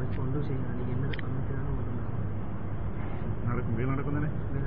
കുറച്ച് കൊണ്ടു ചെയ്യാൻ എന്നത് അങ്ങനത്തെയാണ് കൊണ്ടുവന്നത് നടക്കും വീട് നടക്കുന്നതിനെ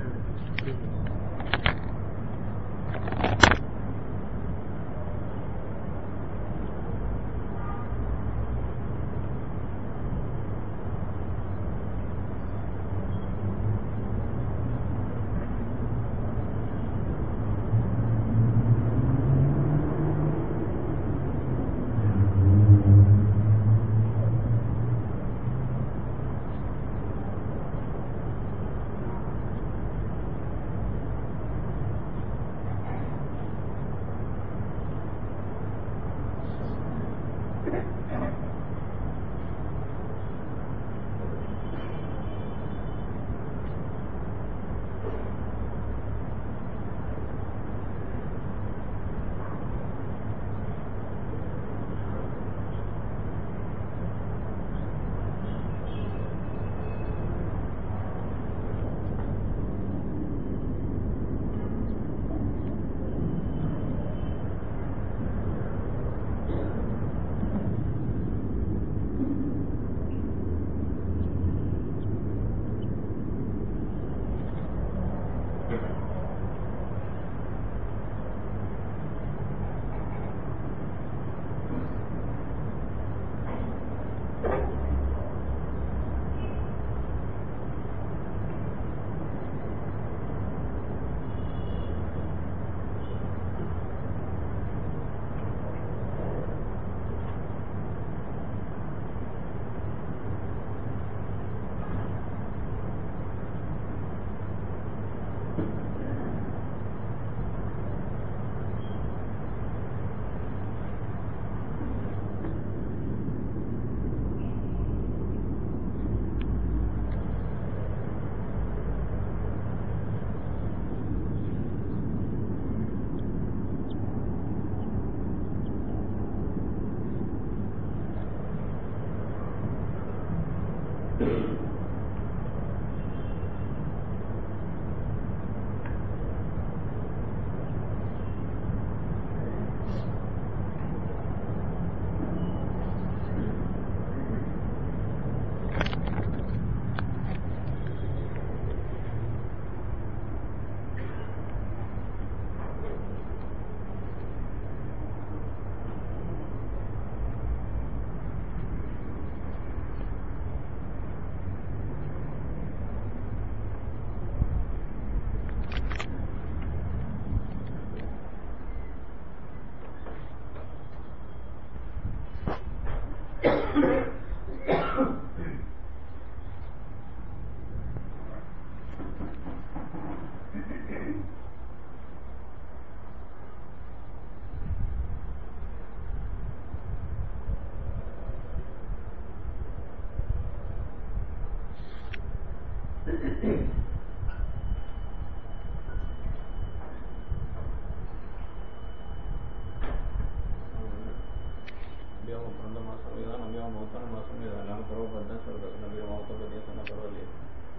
Abbiamo pronto maso vida, no abbiamo moto no maso vida, la pro per dentro perché non abbiamo moto per dietro, una però lì.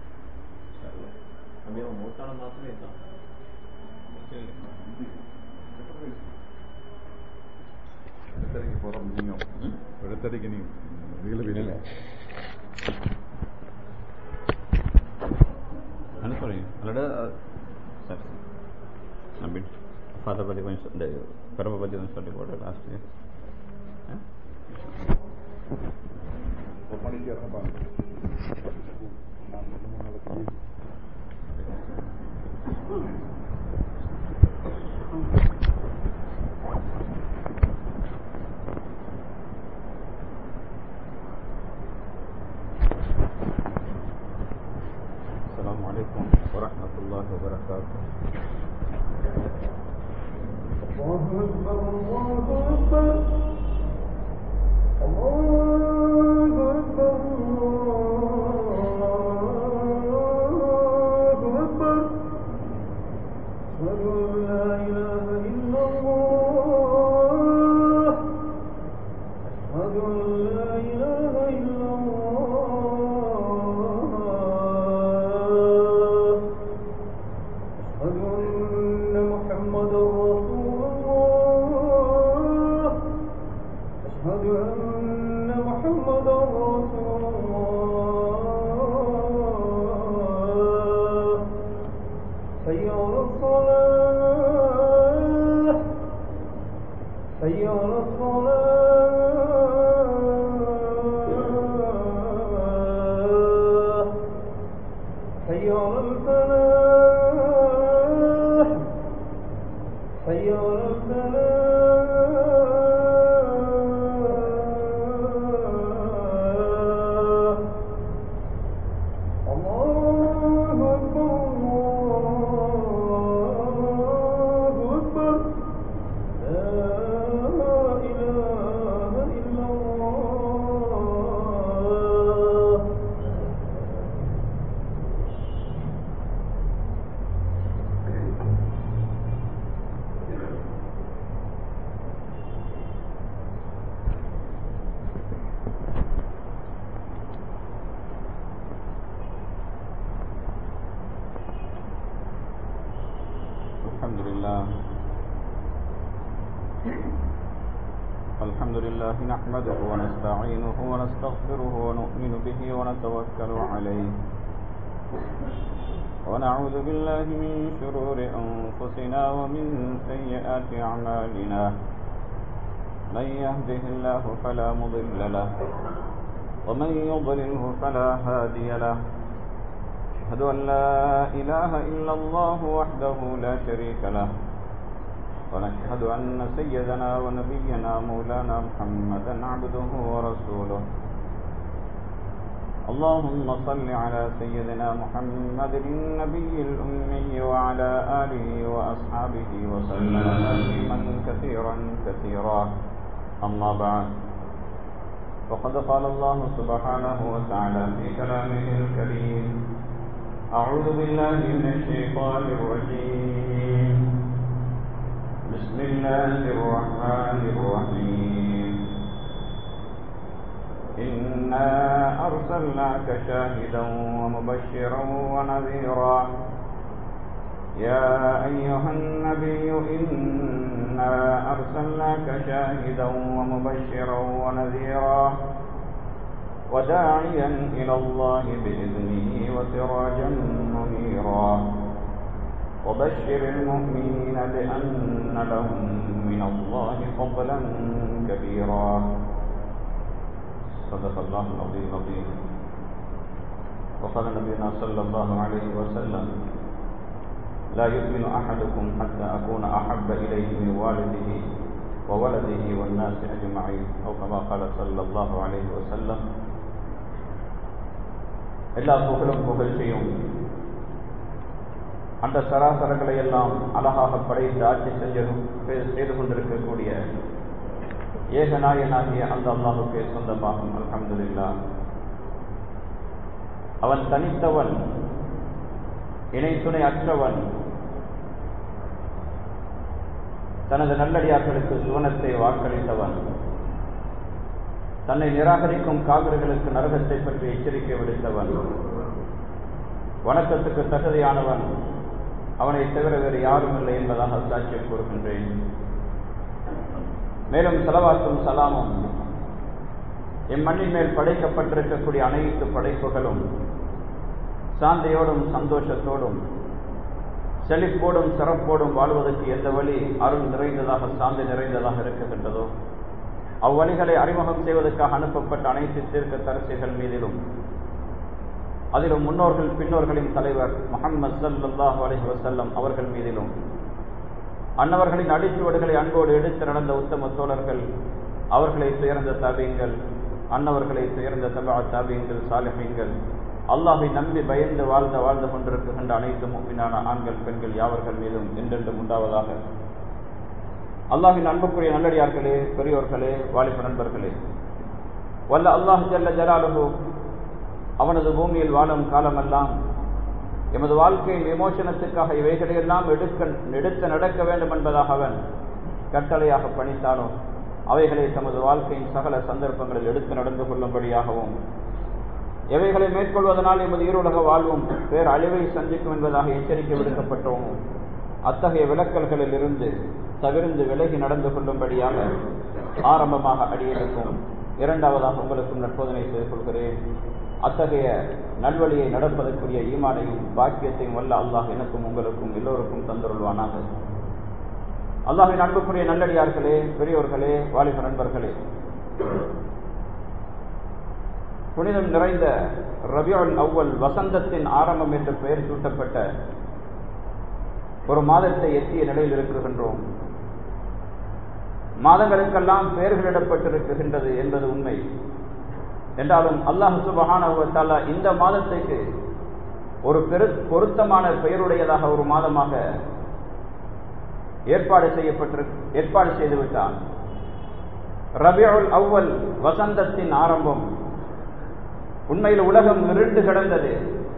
Abbiamo moto no maso vida. ഇടത്തരയ്ക്ക് പുറം നീങ്ങോ ഇടത്തരയ്ക്ക് നീ നീള പിന്നല്ലേ Ano sorry, alada sir. Nabi father pati ko yung day, pero pati yung sorry ko last year. Eh? മണിക്ക് ഇറങ്ങപ്പാ السلام عليكم ورحمة الله وبركاته. أشهد أن محمدا رسول الله أشهد أن محمدا رسول حي على الصلاة حي على الفلاح حي على الفلاح الله أكبر الله أكبر لا إله إلا الله الحمد لله الحمد لله نحمده ونستعينه ونستغفره ونؤمن به ونتوكل عليه ونعوذ بالله من شرور أنفسنا ومن سيئات أعمالنا من يهده الله فلا مضل له ومن يضلله فلا هادي له أشهد أن لا إله إلا الله وحده لا شريك له ونشهد أن سيدنا ونبينا مولانا محمدا عبده ورسوله اللهم صل على سيدنا محمد النبي الأمي وعلى آله وأصحابه وسلم تسليما كثيرا كثيرا أما بعد وقد قال الله سبحانه وتعالى في كلامه الكريم أعوذ بالله من الشيطان الرجيم بسم الله الرحمن الرحيم إنا أرسلناك شاهدا ومبشرا ونذيرا يا أيها النبي إنا أرسلناك شاهدا ومبشرا ونذيرا وداعيا إلى الله بإذنه وسراجا منيرا وبشر المؤمنين بأن لهم من الله فضلا كبيرا صدق الله العظيم العظيم وقال نبينا صلى الله عليه وسلم لا يؤمن أحدكم حتى أكون أحب إليه من والده وولده والناس أجمعين أو كما قال صلى الله عليه وسلم எல்லா புகழும் புகழ்ச்சியும் அந்த சராசரங்களை எல்லாம் அழகாக படைத்து ஆட்சி செஞ்சதும் செய்து கொண்டிருக்கக்கூடிய ஏகநாயனாகிய அந்த அல்லாஹுக்கே சொந்தமாகும் அல்ஹம்துலில்லா அவன் தனித்தவன் இணை துணை அற்றவன் தனது நல்லடியார்களுக்கு சுவனத்தை வாக்களித்தவன் தன்னை நிராகரிக்கும் காவிர்களுக்கு நரகத்தை பற்றி எச்சரிக்கை விடுத்தவன் வணக்கத்துக்கு தகுதியானவன் அவனை தவிர வேறு யாரும் இல்லை என்பதாக சாட்சியம் கூறுகின்றேன் மேலும் செலவாக்கும் சலாமும் இம்மண்ணின் மேல் படைக்கப்பட்டிருக்கக்கூடிய அனைத்து படைப்புகளும் சாந்தியோடும் சந்தோஷத்தோடும் செழிப்போடும் சிறப்போடும் வாழ்வதற்கு எந்த வழி அருள் நிறைந்ததாக சாந்தி நிறைந்ததாக இருக்கின்றதோ அவ்வழிகளை அறிமுகம் செய்வதற்காக அனுப்பப்பட்ட அனைத்து தீர்க்க தரசிகள் மீதிலும் அதிலும் முன்னோர்கள் பின்னோர்களின் தலைவர் முகமது சல்லாஹூ அலஹி வசல்லம் அவர்கள் மீதிலும் அன்னவர்களின் அடிச்சுவடுகளை அன்போடு எடுத்து நடந்த உத்தம தோழர்கள் அவர்களை துயர்ந்த தாபியங்கள் அன்னவர்களை துயர்ந்த தபா தாபியங்கள் சாலிஹீங்கள் அல்லாஹை நம்பி பயந்து வாழ்ந்த வாழ்ந்து கொண்டிருக்கின்ற அனைத்து முக்கினான ஆண்கள் பெண்கள் யாவர்கள் மீதும் என்றென்றும் உண்டாவதாக அல்லாஹின் அன்புக்குரிய நல்லடியார்களே பெரியோர்களே வாலிப நண்பர்களே வல்ல அல்லாஹ் ஜல்ல ஜலாலுகு அவனது பூமியில் வாழும் காலமெல்லாம் எமது வாழ்க்கையின் விமோசனத்துக்காக இவைகளையெல்லாம் எடுக்க எடுத்து நடக்க வேண்டும் என்பதாக அவன் கட்டளையாக பணித்தாலும் அவைகளை தமது வாழ்க்கையின் சகல சந்தர்ப்பங்களில் எடுத்து நடந்து கொள்ளும்படியாகவும் எவைகளை மேற்கொள்வதனால் எமது ஈருலக வாழ்வும் பேர் அழிவை சந்திக்கும் என்பதாக எச்சரிக்கை விடுக்கப்பட்டோம் அத்தகைய விளக்கல்களில் இருந்து தவிர்ந்து விலகி நடந்து கொள்ளும்படியாக ஆரம்பமாக அடியெடுக்கும் இரண்டாவதாக உங்களுக்கும் நற்போதனை செய்து கொள்கிறேன் அத்தகைய நல்வழியை நடப்பதற்குரிய ஈமானையும் பாக்கியத்தையும் வல்ல அல்லாஹ் எனக்கும் உங்களுக்கும் எல்லோருக்கும் தந்துருள்வானாக அல்லாஹின் அன்புக்குரிய நல்லடியார்களே பெரியோர்களே வாலிப நண்பர்களே புனிதம் நிறைந்த ரபியுல் அவ்வல் வசந்தத்தின் ஆரம்பம் என்று பெயர் சூட்டப்பட்ட ஒரு மாதத்தை எத்திய நிலையில் இருக்குகின்றோம் மாதங்களுக்கெல்லாம் பெயர்களிடப்பட்டிருக்கின்றது என்பது உண்மை என்றாலும் அல்லாஹ் சுபஹானவத்தாலா இந்த மாதத்துக்கு ஒரு பெரு பொருத்தமான பெயருடையதாக ஒரு மாதமாக ஏற்பாடு செய்யப்பட்டிரு ஏற்பாடு செய்துவிட்டான் ரபியுல் அவ்வல் வசந்தத்தின் ஆரம்பம் உண்மையில் உலகம் இருண்டு கிடந்தது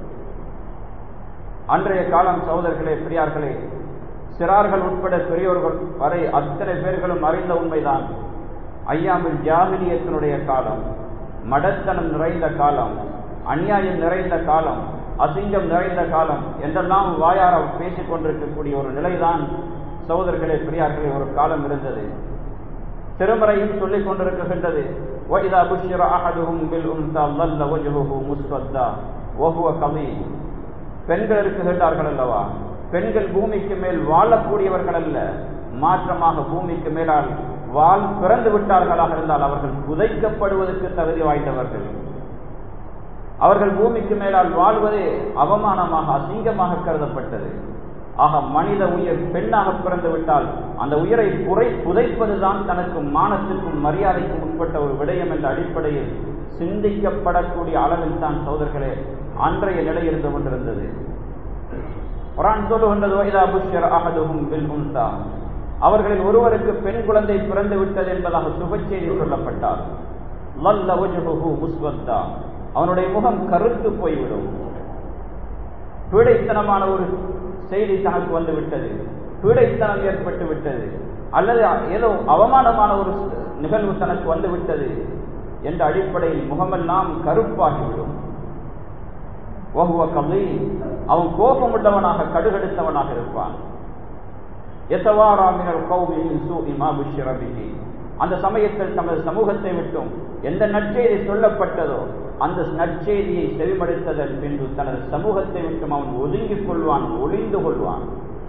அன்றைய காலம் சகோதரர்களே பெரியார்களே சிறார்கள் உட்பட பெரியோர்கள் வரை அத்தனை பேர்களும் அறிந்த உண்மைதான் ஐயாமில் ஜாகிலியத்தினுடைய காலம் மடத்தனம் நிறைந்த காலம் அநியாயம் நிறைந்த காலம் அசிங்கம் நிறைந்த காலம் என்றெல்லாம் வாயார பேசிக் கொண்டிருக்கக்கூடிய ஒரு நிலைதான் சகோதரர்களே பெரியார்களே ஒரு காலம் இருந்தது திருமறையும் சொல்லிக் கொண்டிருக்கின்றது وَإِذَا بُشِّرَ أَحَدُهُمْ بِالْأُنثَى ظَلَّ وَجْهُهُ مُسْوَدًّا وَهُوَ كَظِيمٌ பெண்கள் இருக்குகின்றார்கள் அல்லவா பெண்கள் பூமிக்கு மேல் வாழக்கூடியவர்கள் அல்ல மாற்றமாக பூமிக்கு மேலால் வாழ் பிறந்து விட்டார்களாக இருந்தால் அவர்கள் புதைக்கப்படுவதற்கு தகுதி வாய்ந்தவர்கள் அவர்கள் பூமிக்கு மேலால் வாழ்வதே அவமானமாக அசிங்கமாக கருதப்பட்டது ஆக மனித உயிர் பெண்ணாக பிறந்து விட்டால் அந்த உயிரை புரை புதைப்பதுதான் தனக்கு மானத்திற்கும் மரியாதைக்கும் உட்பட்ட ஒரு விடயம் என்ற அடிப்படையில் சிந்திக்கப்படக்கூடிய அளவில் தான் சோதர்களே அன்றைய நிலை இருந்து கொண்டிருந்தது குரான் சொல்லுகின்றது வைதா புஷ்யர் அகதுகும் பில் உன்தா அவர்களில் ஒருவருக்கு பெண் குழந்தை பிறந்து விட்டது என்பதாக சுப செய்தி சொல்லப்பட்டார் லல்ல வஜுஹு முஸ்வத்தா அவனுடைய முகம் கருத்து போய்விடும் பீடைத்தனமான ஒரு செய்தி தனக்கு வந்து விட்டது பீடைத்தனம் ஏற்பட்டு விட்டது அல்லது ஏதோ அவமானமான ஒரு நிகழ்வு தனக்கு வந்து விட்டது என்ற அடிப்படையில் முகமெல்லாம் கருப்பாகிவிடும் ஒவ்வொரு கவி அவன் கோபமுள்ளவனாக கடுகெடுத்தவனாக இருப்பான் எத்தவாராமினர் கௌமியின் சூஇமா புஷ்ரபிகி அந்த சமயத்தில் தமது சமூகத்தை விட்டும் எந்த நற்செய்தி சொல்லப்பட்டதோ அந்த நற்செய்தியை செவிமடுத்ததன் பின்பு தனது சமூகத்தை விட்டும் அவன் ஒதுங்கிக் கொள்வான் ஒளிந்து கொள்வான்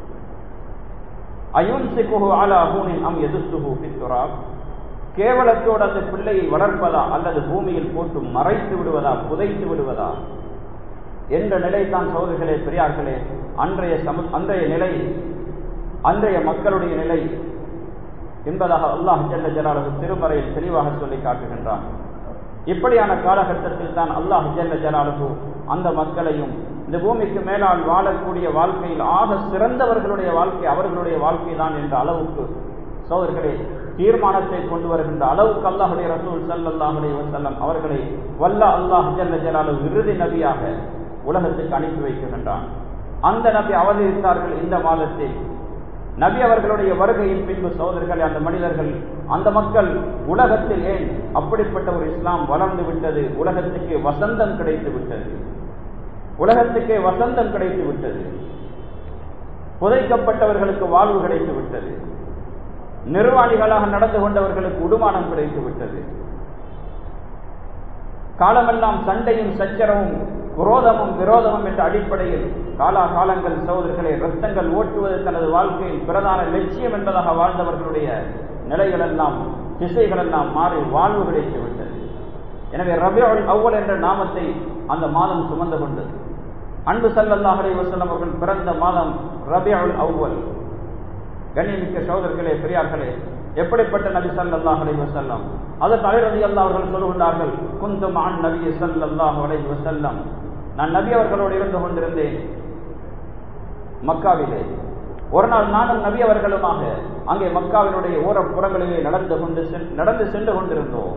அயுன்சிகுஹு அலா ஹூனின் அம் எதுசுஹு பித்துரா கேவலத்தோடு அந்த பிள்ளையை வளர்ப்பதா அல்லது பூமியில் போட்டு மறைத்து விடுவதா புதைத்து விடுவதா என்ற நிலை தான் சோதர்களே பெரியார்களே அன்றைய சமு அன்றைய நிலை அன்றைய மக்களுடைய நிலை என்பதாக அல்லாஹ் ஜல்ல ஜலாலு திருமறையில் தெளிவாக சொல்லி காட்டுகின்றான் இப்படியான காலகட்டத்தில் தான் அல்லாஹ் ஜல்ல ஜலாலுகு அந்த மக்களையும் இந்த பூமிக்கு மேலால் வாழக்கூடிய வாழ்க்கையில் ஆக சிறந்தவர்களுடைய வாழ்க்கை அவர்களுடைய வாழ்க்கை தான் என்ற அளவுக்கு சோதர்களே தீர்மானத்தை கொண்டு வருகின்ற அளவுக்கு அல்லாஹுடைய ரசூல் சல்லாஹுடைய வசல்லம் அவர்களை வல்ல அல்லாஹ் ஜல்ல ஜலாலு இறுதி நபியாக உலகத்துக்கு அனுப்பி வைக்கின்றான் அந்த நபி அவதரித்தார்கள் இந்த மாதத்தில் நபி அவர்களுடைய வருகையின் பின்பு சோதர்கள் அந்த மனிதர்கள் அந்த மக்கள் உலகத்தில் ஏன் அப்படிப்பட்ட ஒரு இஸ்லாம் வளர்ந்து விட்டது உலகத்துக்கு வசந்தம் கிடைத்து விட்டது உலகத்துக்கே வசந்தம் கிடைத்து விட்டது புதைக்கப்பட்டவர்களுக்கு வாழ்வு கிடைத்து விட்டது நிர்வாணிகளாக நடந்து கொண்டவர்களுக்கு உடுமானம் கிடைத்து விட்டது காலமெல்லாம் சண்டையும் சச்சரவும் குரோதமும் விரோதமும் என்ற அடிப்படையில் காலா காலங்கள் சகோதரர்களை ரத்தங்கள் ஓட்டுவது தனது வாழ்க்கையில் பிரதான லட்சியம் என்பதாக வாழ்ந்தவர்களுடைய நிலைகள் எல்லாம் திசைகள் எல்லாம் மாறி வாழ்வு கிடைத்து விட்டது எனவே ரபியுல் அவ்வல் என்ற நாமத்தை அந்த மாதம் சுமந்து கொண்டது அன்பு சல்லல்லாஹ் அலைஹி வஸல்லம் அவர்கள் பிறந்த மாதம் ரபியுல் அவ்வல் கண்ணியமிக்க சகோதரர்களே பெரியார்களே எப்படிப்பட்ட நபி சல்லாஹ் அலைஹி வஸல்லம் அதற்கு அலிரதி அல்லா அவர்கள் சொல்லுகின்றார்கள் குந்தும் ஆண் நபி சல்லாஹ் அலைஹி வஸல்லம் நான் நபி அவர்களோடு இருந்து கொண்டிருந்தேன் மக்காவிலே ஒரு நாள் நானும் நபி அவர்களுமாக அங்கே மக்காவினுடைய ஓரப்புறங்களிலே நடந்து கொண்டு நடந்து சென்று கொண்டிருந்தோம்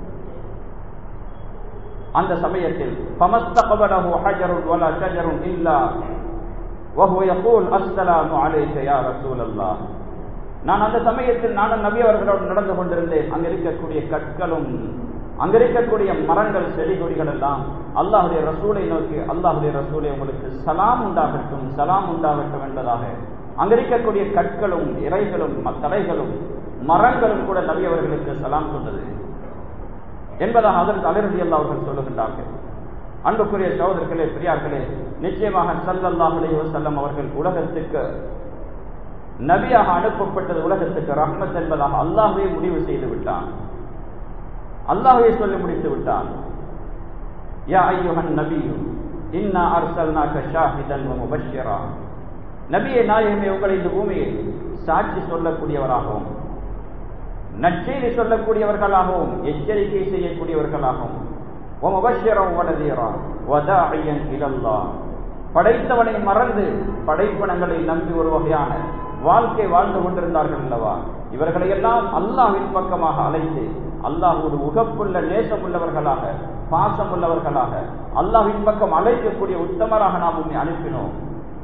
அந்த சமயத்தில் فَمَسْتَقْبَلَهُ حَجَرٌ وَلَا شَجَرٌ إِلَّا وَهُوَ يَقُولُ السَّلَامُ عَلَيْكَ يَا رَسُولَ اللَّهِ நான் அந்த சமயத்தில் நானும் நபி அவர்களோடு நடந்து கொண்டிருந்தேன் அங்க இருக்கக்கூடிய கற்களும் அங்க இருக்கக்கூடிய மரங்கள் செடி கொடிகள் எல்லாம் அல்லாஹுடைய ரசூலை நோக்கி அல்லாஹுடைய ரசூலை உங்களுக்கு சலாம் உண்டாகட்டும் சலாம் உண்டாகட்டும் என்பதாக அங்க இருக்கக்கூடிய கற்களும் இறைகளும் தலைகளும் மரங்களும் கூட நபி அவர்களுக்கு சலாம் சொன்னது என்பதாக அதற்கு அலிரதி அல்லா அவர்கள் சொல்லுகின்றார்கள் அன்புக்குரிய சகோதரர்களே பெரியார்களே நிச்சயமாக சல்லல்லாஹ் அலைஹி வஸல்லம் அவர்கள் உலகத்துக்கு நபியாக அனுப்பப்பட்டது உலகத்துக்கு ரஹ்மத் என்பதாக அல்லாஹ்வே முடிவு செய்து விட்டான் அல்லாஹ்வே சொல்லி முடித்து விட்டான் யா ஐயுஹன் நபியு இன்னா அர்சல்னாக ஷாஹிதன் வ முபஷ்ஷிரா நபியே நாயகமே உங்களை இந்த பூமியில் சாட்சி சொல்லக்கூடியவராகவும் நற்செய்தி சொல்லக்கூடியவர்களாகவும் எச்சரிக்கை செய்யக்கூடியவர்களாகவும் ومبشرا ونذيرا وداعيا الى الله படைத்தவனை மறந்து படைப்பனங்களை நம்பி ஒரு வகையான வாழ்க்கை வாழ்ந்து கொண்டிருந்தார்கள் அல்லவா இவர்களை எல்லாம் அல்லாஹ்வின் பக்கமாக அழைத்து அல்லாஹ் ஒரு உகப்புள்ள நேசம் உள்ளவர்களாக பாசம் உள்ளவர்களாக அல்லாஹ்வின் பக்கம் அழைக்கக்கூடிய உத்தமராக நாம் உண்மை அனுப்பினோம்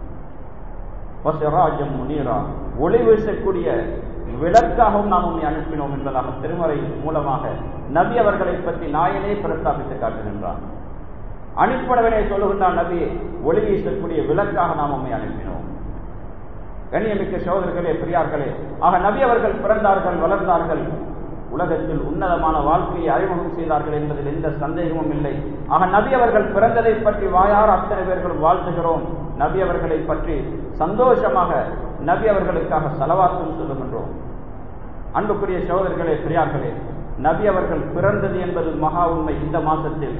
வசராஜம் முனீரா ஒளி வீசக்கூடிய விளக்காகவும் நாம் உண்மை அனுப்பினோம் என்பதாக திருமறை மூலமாக நபி அவர்களை பற்றி நாயனே பிரஸ்தாபித்து காட்டுகின்றான் அனுப்பினவனே சொல்லுகின்றான் நபி ஒளி வீசக்கூடிய விளக்காக நாம் உண்மை அனுப்பினோம் கண்ணியமிக்க சோதர்களே பெரியார்களே ஆக நபி அவர்கள் பிறந்தார்கள் வளர்ந்தார்கள் உலகத்தில் உன்னதமான வாழ்க்கையை அறிமுகம் செய்தார்கள் என்பதில் எந்த சந்தேகமும் இல்லை ஆக நபி அவர்கள் பிறந்ததை பற்றி வாயார் அத்தனை பேர்களும் வாழ்த்துகிறோம் நபி அவர்களை பற்றி சந்தோஷமாக நபி அவர்களுக்காக செலவாக்கும் சொல்லுகின்றோம் அன்புக்குரிய சகோதரர்களே பெரியார்களே நபி அவர்கள் பிறந்தது என்பது மகா உண்மை இந்த மாதத்தில்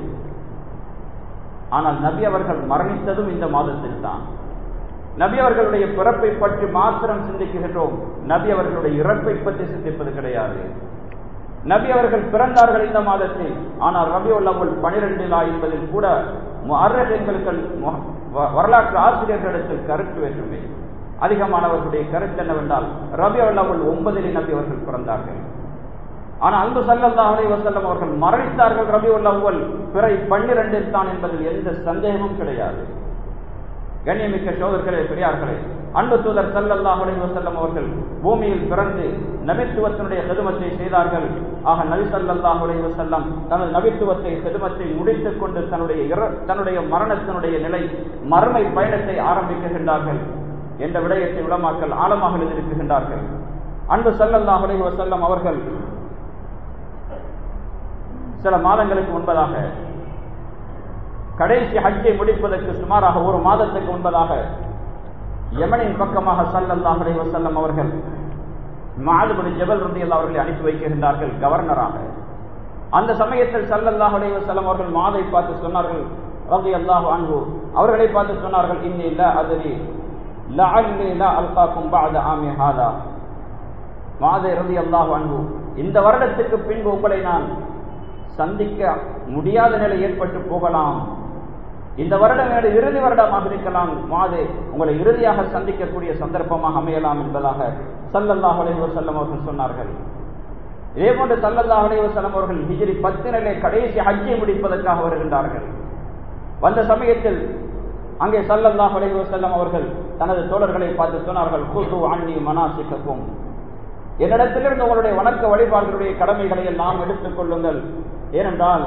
ஆனால் நபி அவர்கள் மரணித்ததும் இந்த மாதத்தில் தான் நபி அவர்களுடைய பிறப்பை பற்றி மாத்திரம் சிந்திக்குகின்றோம் நபி அவர்களுடைய இறப்பை பற்றி சிந்திப்பது கிடையாது நபி அவர்கள் பிறந்தார்கள் இந்த மாதத்தில் ஆனால் ரபி அவ்வள் பனிரெண்டிலா என்பதில் கூட எங்களுக்கு வரலாற்று ஆசிரியர்களிடத்தில் கருத்து வேற்றுமை அதிகமானவர்களுடைய கருத்து என்னவென்றால் ரபி அவ்வள் ஒன்பதில் நபி அவர்கள் பிறந்தார்கள் ஆனால் அன்பு சல்லல்லா அலை வசல்லம் அவர்கள் மரணித்தார்கள் ரபி அவ்வள் பிறை பன்னிரண்டில் தான் என்பதில் எந்த சந்தேகமும் கிடையாது கண்ணியமிக்க சோதர்களே பெரியார்களே அன்பு தூதர் சல்லல்லாஹ் அலைஹி வஸல்லம் அவர்கள் பூமியில் பிறந்து நபித்துவத்தினுடைய செதுமத்தை செய்தார்கள் ஆக நபி சல்லல்லாஹ் அலைஹி வஸல்லம் தனது நபித்துவத்தை செதுமத்தை முடித்துக் கொண்டு தன்னுடைய தன்னுடைய மரணத்தினுடைய நிலை மறுமை பயணத்தை ஆரம்பிக்கின்றார்கள் என்ற விடயத்தை உலமாக்கல் ஆழமாக எழுதியிருக்கின்றார்கள் அன்பு சல்லல்லாஹ் அலைஹி வஸல்லம் அவர்கள் சில மாதங்களுக்கு முன்பதாக கடைசி ஹஜ்ஜை முடிப்பதற்கு சுமாராக ஒரு மாதத்துக்கு முன்பதாக யமனின் பக்கமாக சல்லல்லாஹ் அலைஹி வஸல்லம் அவர்கள் மாதுபடி ஜபல் ரதியல்லா அவர்களை அனுப்பி வைக்கின்றார்கள் கவர்னராக அந்த சமயத்தில் சல்லல்லாஹ் அலைஹி வஸல்லம் அவர்கள் மாதை பார்த்து சொன்னார்கள் ரதி அல்லாஹ் அன்பு அவர்களை பார்த்து சொன்னார்கள் இன்னி இல்ல அதரி லஅல்லி லா அல்காக்கும் பஅத ஆமி ஹாதா மாதை ரதி அல்லாஹ் அன்பு இந்த வருடத்துக்கு பின்பு உங்களை நான் சந்திக்க முடியாத நிலை ஏற்பட்டு போகலாம் இந்த வருடம் எனது இறுதி வருடமாக இருக்கலாம் மாது உங்களை இறுதியாக சந்திக்கக்கூடிய சந்தர்ப்பமாக அமையலாம் என்பதாக சல்லல்லாஹ் அலைஹி வஸல்லம் அவர்கள் சொன்னார்கள் இதே போன்று சல்லல்லாஹ் அலைஹி வஸல்லம் அவர்கள் ஹிஜ்ரி பத்தினிலே கடைசி ஹஜ்ஜை முடிப்பதற்காக வருகின்றார்கள் வந்த சமயத்தில் அங்கே சல்லல்லாஹ் அலைஹி வஸல்லம் அவர்கள் தனது தோழர்களை பார்த்து சொன்னார்கள் கூட்டு அன்னி மனாசிக்கும் என்னிடத்திலிருந்து உங்களுடைய வணக்க வழிபாடுகளுடைய கடமைகளை எல்லாம் எடுத்துக் கொள்ளுங்கள் ஏனென்றால்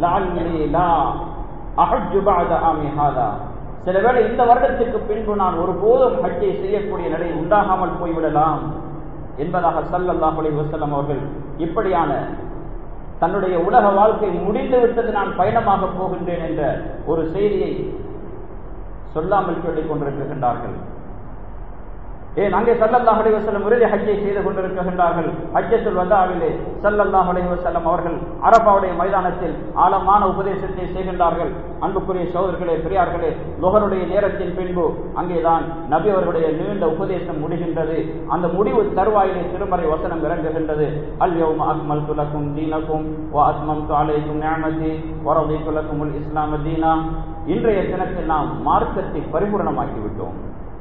சில வேளை இந்த வருடத்துக்கு பின்பு நான் ஒருபோதும் ஹஜ்ஜை செய்யக்கூடிய நிலை உண்டாகாமல் போய்விடலாம் என்பதாக சல்லல்லாஹ் அலைஹி வஸல்லம் அவர்கள் இப்படியான தன்னுடைய உலக வாழ்க்கை முடிந்து விட்டது நான் பயணமாக போகின்றேன் என்ற ஒரு செய்தியை சொல்லாமல் சொல்லிக் கொண்டிருக்கின்றார்கள் ஏன் அங்கே சல்லல்லாஹ் அலைஹி வஸல்லம் இறுதி ஹஜ்ஜை செய்து கொண்டிருக்கின்றார்கள் ஹஜ்ஜத்துல் வதாவிலே சல்லல்லாஹ் அலைஹி வஸல்லம் அவர்கள் அரபாவுடைய மைதானத்தில் ஆழமான உபதேசத்தை செய்கின்றார்கள் அன்புக்குரிய சோதர்களே பெரியார்களே லோகருடைய நேரத்தின் பின்பு அங்கேதான் நபி அவர்களுடைய நீண்ட உபதேசம் முடிகின்றது அந்த முடிவு தருவாயிலே திருமறை வசனம் இறங்குகின்றது அல் யௌம அக்மல் துலக்கும் தீனக்கும் வ அஸ்மம் அலைக்கும் நியமதி வரதி துலக்கும் இஸ்லாம தீனா இன்றைய தினத்தில் நாம் மார்க்கத்தை பரிபூரணமாக்கி விட்டோம்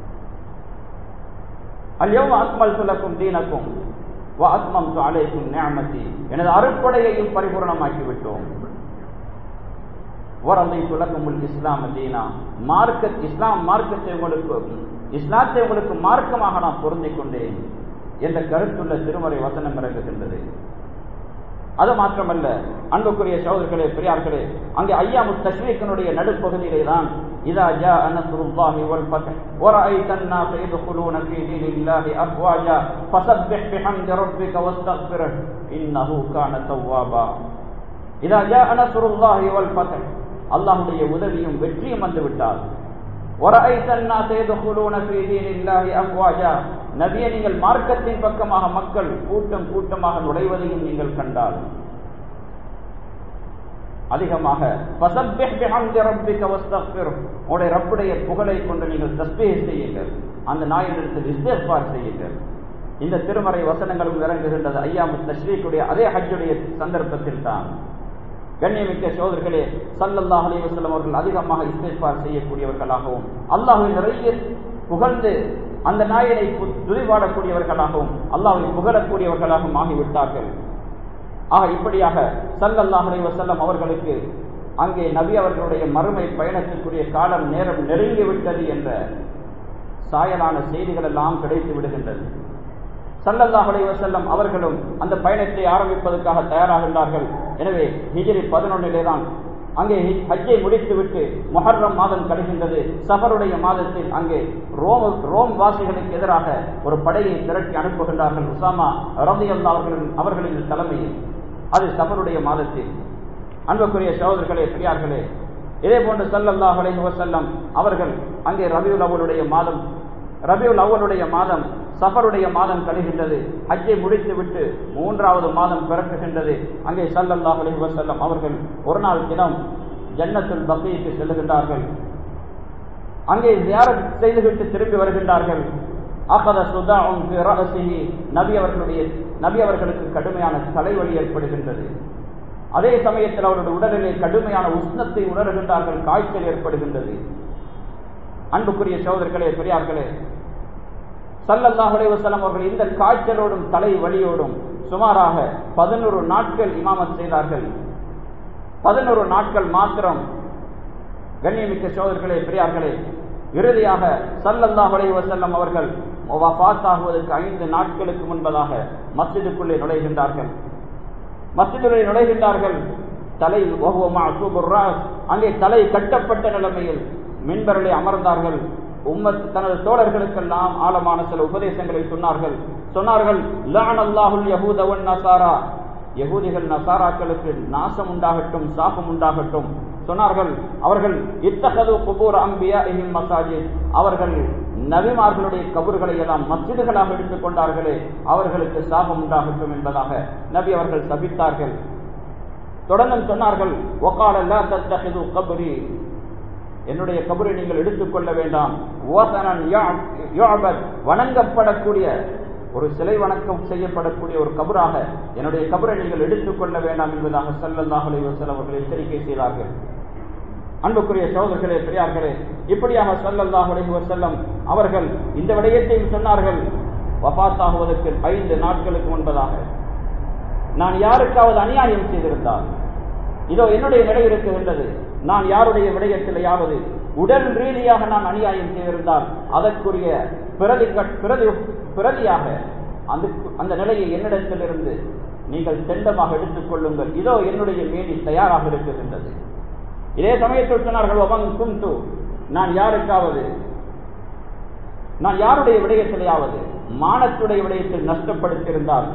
அல்யோம் அக்மல் சுலக்கும் தீனக்கும் அத்மம் அலைக்கும் நியமதி எனது அருட்படையையும் பரிபூரணமாக்கி விட்டோம் வரந்தை சுலக்கும் இஸ்லாம் தீனா மார்க்க இஸ்லாம் மார்க்கத்தை உங்களுக்கு இஸ்லாத்தை உங்களுக்கு மார்க்கமாக நான் பொருந்திக் கொண்டேன் என்ற கருத்துள்ள திருமறை வசனம் இறங்குகின்றது அது மாத்திரமல்ல அன்புக்குரிய சகோதரர்களே பெரியார்களே அங்கே ஐயாமு தஷ்ரீக்கனுடைய நடுப்பகுதியிலே தான் இதா ஜா அனசுருல்லாஹி வல் ஃபத்ஹ் ورأيت الناس يدخلون في دين الله أفواجا فسبح بحمد ربك واستغفره إنه كان توابا إذا جاء نصر الله والفتح அல்லாஹுடைய உதவியும் வெற்றியும் வந்து விட்டால் وَرَأَيْتَ النَّاسَ يَدْخُلُونَ فِي دِينِ اللَّهِ أَفْوَاجًا நபியே நீங்கள் மார்க்கத்தின் பக்கமாக மக்கள் கூட்டம் கூட்டமாக நுழைவதையும் நீங்கள் கண்டால் அதிகமாக ஃபஸப்பிஹ் பிஹம்தி ரப்பிக வஸ்தக்ஃபிர் உடைய ரப்புடைய புகழை கொண்டு நீங்கள் தஸ்பீஹ் செய்யுங்கள் அந்த நாயினிடத்தில் இஸ்திக்பார் செய்யுங்கள் இந்த திருமறை வசனங்களும் இறங்குகின்றது ஐயாமு தஸ்ரீக்குடைய அதே ஹஜ்ஜுடைய சந்தர்ப்பத்தில் தான் கண்ணியமிக்க சோதர்களே சல்லல்லாஹ் அலைஹி வஸல்லம் அவர்கள் அதிகமாக இஸ்திக்பார் செய்யக்கூடியவர்களாகவும் அல்லாஹ்வை நிறைய புகழ்ந்து அந்த நாயனை துதிபாடக்கூடியவர்களாகவும் அல்லாஹ்வை புகழக்கூடியவர்களாகவும் ஆகிவிட்டார்கள் ஆக இப்படியாக சல்லல்லாஹ் அலைஹி வஸல்லம் அவர்களுக்கு அங்கே நபி அவர்களுடைய மறுமை பயணத்திற்குரிய காலம் நேரம் நெருங்கிவிட்டது என்ற சாயலான செய்திகள் எல்லாம் கிடைத்து விடுகின்றது சல்லல்லாஹ் அலைஹி வஸல்லம் அவர்களும் அந்த பயணத்தை ஆரம்பிப்பதற்காக தயாராகின்றார்கள் எனவே ஹிஜ்ரி பதினொன்னிலே தான் அங்கே ஹஜ்ஜை முடித்துவிட்டு மொஹர்ரம் மாதம் கழிகின்றது சஃபருடைய மாதத்தில் அங்கே ரோம் ரோம் வாசிகளுக்கு எதிராக ஒரு படையை திரட்டி அனுப்புகின்றார்கள் உசாமா ரதி அவர்களின் அவர்களின் தலைமையில் அது சஃபருடைய மாதத்தில் அன்புக்குரிய சகோதரர்களே பெரியார்களே இதே போன்று சல்லல்லாஹ் அலைஹி வஸல்லம் அவர்கள் அங்கே ரபியுல் அவளுடைய மாதம் ரபியுல் அவளுடைய மாதம் சஃபருடைய மாதம் கழிகின்றது ஹஜ்ஜை முடித்துவிட்டு மூன்றாவது மாதம் பிறக்குகின்றது அங்கே சல்லல்லாஹ் அலைஹி வஸல்லம் அவர்கள் ஒரு நாள் தினம் ஜன்னத்துல் பக்ரீக்கு செல்லுகின்றார்கள் அங்கே ஜியாரத் செய்துவிட்டு திரும்பி வருகின்றார்கள் அகத சுதாவும் நபி அவர்களுடைய நபி அவர்களுக்கு கடுமையான தலைவலி ஏற்படுகின்றது அதே சமயத்தில் அவருடைய உடலிலே கடுமையான உஷ்ணத்தை உணர்கின்றார்கள் காய்ச்சல் ஏற்படுகின்றது அன்புக்குரிய சோதர்களே பெரியார்களே சல்லல்லாஹ் அலைவசலம் அவர்கள் இந்த காய்ச்சலோடும் தலை வலியோடும் சுமாராக பதினோரு நாட்கள் இமாமத் செய்தார்கள் பதினோரு நாட்கள் மாத்திரம் கண்ணியமிக்க சோதர்களே பெரியார்களே இறுதியாக சல்லல்லாஹ் அலைவசல்லம் அவர்கள் பாத்தாகுவதற்கு ஐந்து நாட்களுக்கு முன்பதாக மஸ்ஜிதுக்குள்ளே நுழைகின்றார்கள் மஸ்ஜிதுக்குள்ளே நுழைகின்றார்கள் தலை அங்கே தலை கட்டப்பட்ட நிலைமையில் மின்பரலை அமர்ந்தார்கள் உம்மத் தனது தோழர்களுக்கெல்லாம் ஆழமான சில உபதேசங்களை சொன்னார்கள் சொன்னார்கள் லானல்லாஹுல் யஹூதவன் நசாரா யகூதிகள் நசாராக்களுக்கு நாசம் உண்டாகட்டும் சாபம் உண்டாகட்டும் சொன்னார்கள் அவர்கள் இத்தகது குபூர் அம்பியா மசாஜித் அவர்கள் நபிமார்களுடைய கபூர்களை எல்லாம் மசிதுகளாக எடுத்துக் கொண்டார்களே அவர்களுக்கு சாபம் உண்டாகட்டும் என்பதாக நபி அவர்கள் சபித்தார்கள் தொடர்ந்தும் சொன்னார்கள் ஒகால கபரி என்னுடைய கபரை நீங்கள் எடுத்துக்கொள்ள வேண்டாம் வணங்கப்படக்கூடிய ஒரு சிலை வணக்கம் செய்யப்படக்கூடிய ஒரு கபராக என்னுடைய கபரை நீங்கள் எடுத்துக்கொள்ள வேண்டாம் என்பதாக சல்லல்லாஹ் அலைவசல் அவர்கள் எச்சரிக்கை செய்தார்கள் அன்புக்குரிய சோதர்களே பெரியார்களே இப்படியாக சல்லல்லாஹ் அலைவசல்லம் அவர்கள் இந்த விடயத்தையும் சொன்னார்கள் வபாத்தாகுவதற்கு ஐந்து நாட்களுக்கு முன்பதாக நான் யாருக்காவது அநியாயம் செய்திருந்தால் இதோ என்னுடைய நிலை இருக்குகின்றது நான் யாருடைய விடயத்திலேயாவது உடல் ரீதியாக நான் அநியாயம் செய்திருந்தால் அதற்குரிய பிரதி பிரதி பிரதியாக அந்த அந்த நிலையை என்னிடத்திலிருந்து நீங்கள் தெண்டமாக எடுத்துக் கொள்ளுங்கள் இதோ என்னுடைய மேனி தயாராக இருக்குகின்றது இதே சமயத்தில் சொன்னார்கள் ஒமன் குந்து நான் யாருக்காவது நான் யாருடைய விடயத்திலேயாவது மானத்துடைய விடயத்தில் நஷ்டப்படுத்தியிருந்தால்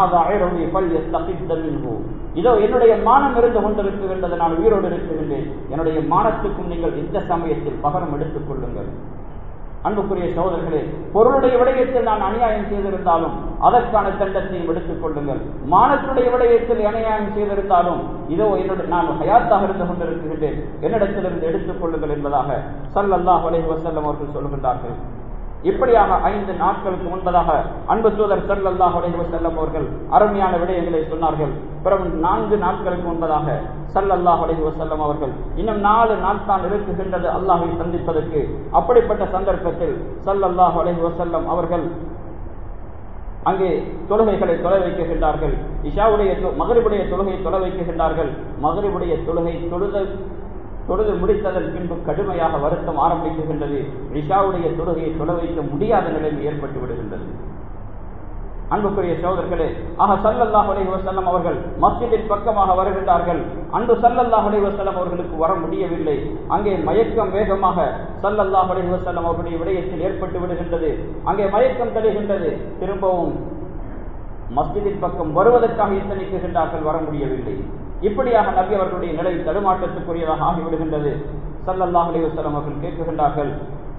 இதோ என்னுடைய மானம் இருந்து கொண்டிருக்கின்றது நான் உயிரோடு இருக்கின்றேன் என்னுடைய மானத்துக்கும் நீங்கள் இந்த சமயத்தில் பகரம் எடுத்துக் கொள்ளுங்கள் அன்புக்குரிய சோதர்களே பொருளுடைய விடயத்தில் நான் அநியாயம் செய்திருந்தாலும் அதற்கான தண்டத்தையும் எடுத்துக் கொள்ளுங்கள் மானத்துடைய விடயத்தில் அநியாயம் செய்திருந்தாலும் இதோ என்னுடைய நான் ஹயாத்தாக இருந்து கொண்டிருக்கின்றேன் என்னிடத்திலிருந்து எடுத்துக் கொள்ளுங்கள் என்பதாக சல்லல்லாஹ் அலைஹி வஸல்லம் அவர்கள் சொல்லுகின்றார்கள் இப்படியாக ஐந்து நாட்களுக்கு முன்பதாக அன்பு தூதர் சல்லல்லாஹ் அலைஹி வஸல்லம் அவர்கள் அருமையான விடயங்களை சொன்னார்கள் பிறகு நான்கு நாட்களுக்கு முன்பதாக சல்லல்லாஹ் அலைஹி வஸல்லம் அவர்கள் இன்னும் நாலு நாள் தான் இருக்குகின்றது அல்லாஹை சந்திப்பதற்கு அப்படிப்பட்ட சந்தர்ப்பத்தில் சல்லல்லாஹ் அலைஹி வஸல்லம் அவர்கள் அங்கே தொழுகைகளை தொலை வைக்கின்றார்கள் இஷாவுடைய மகரிபுடைய தொழுகையை தொலை வைக்கின்றார்கள் மகரிபுடைய தொழுகை தொழுதல் தொழுது முடித்ததன் பின்பு கடுமையாக வருத்தம் ஆரம்பிக்குகின்றது ரிஷாவுடைய தொழுகையை தொலை வைக்க முடியாத நிலைமை ஏற்பட்டு விடுகின்றது அன்புக்குரிய சோதர்களே ஆக சல்லல்லாஹ் அலைஹி வஸல்லம் அவர்கள் மஸ்ஜிதின் பக்கமாக வருகின்றார்கள் அன்று சல்லல்லாஹ் அலைஹி வஸல்லம் அவர்களுக்கு வர முடியவில்லை அங்கே மயக்கம் வேகமாக சல்லல்லாஹ் அலைஹி வஸல்லம் அவர்களுடைய விடயத்தில் ஏற்பட்டு விடுகின்றது அங்கே மயக்கம் தெளிகின்றது திரும்பவும் மஸ்ஜிதின் பக்கம் வருவதற்காக எத்தனைக்குகின்றார்கள் வர முடியவில்லை இப்படியாக நபி அவர்களுடைய நிலை தடுமாற்றத்துக்குரியதாக ஆகிவிடுகின்றது சல்லல்லாஹு அலைஹி வஸல்லம் அவர்கள் கேட்கின்றார்கள்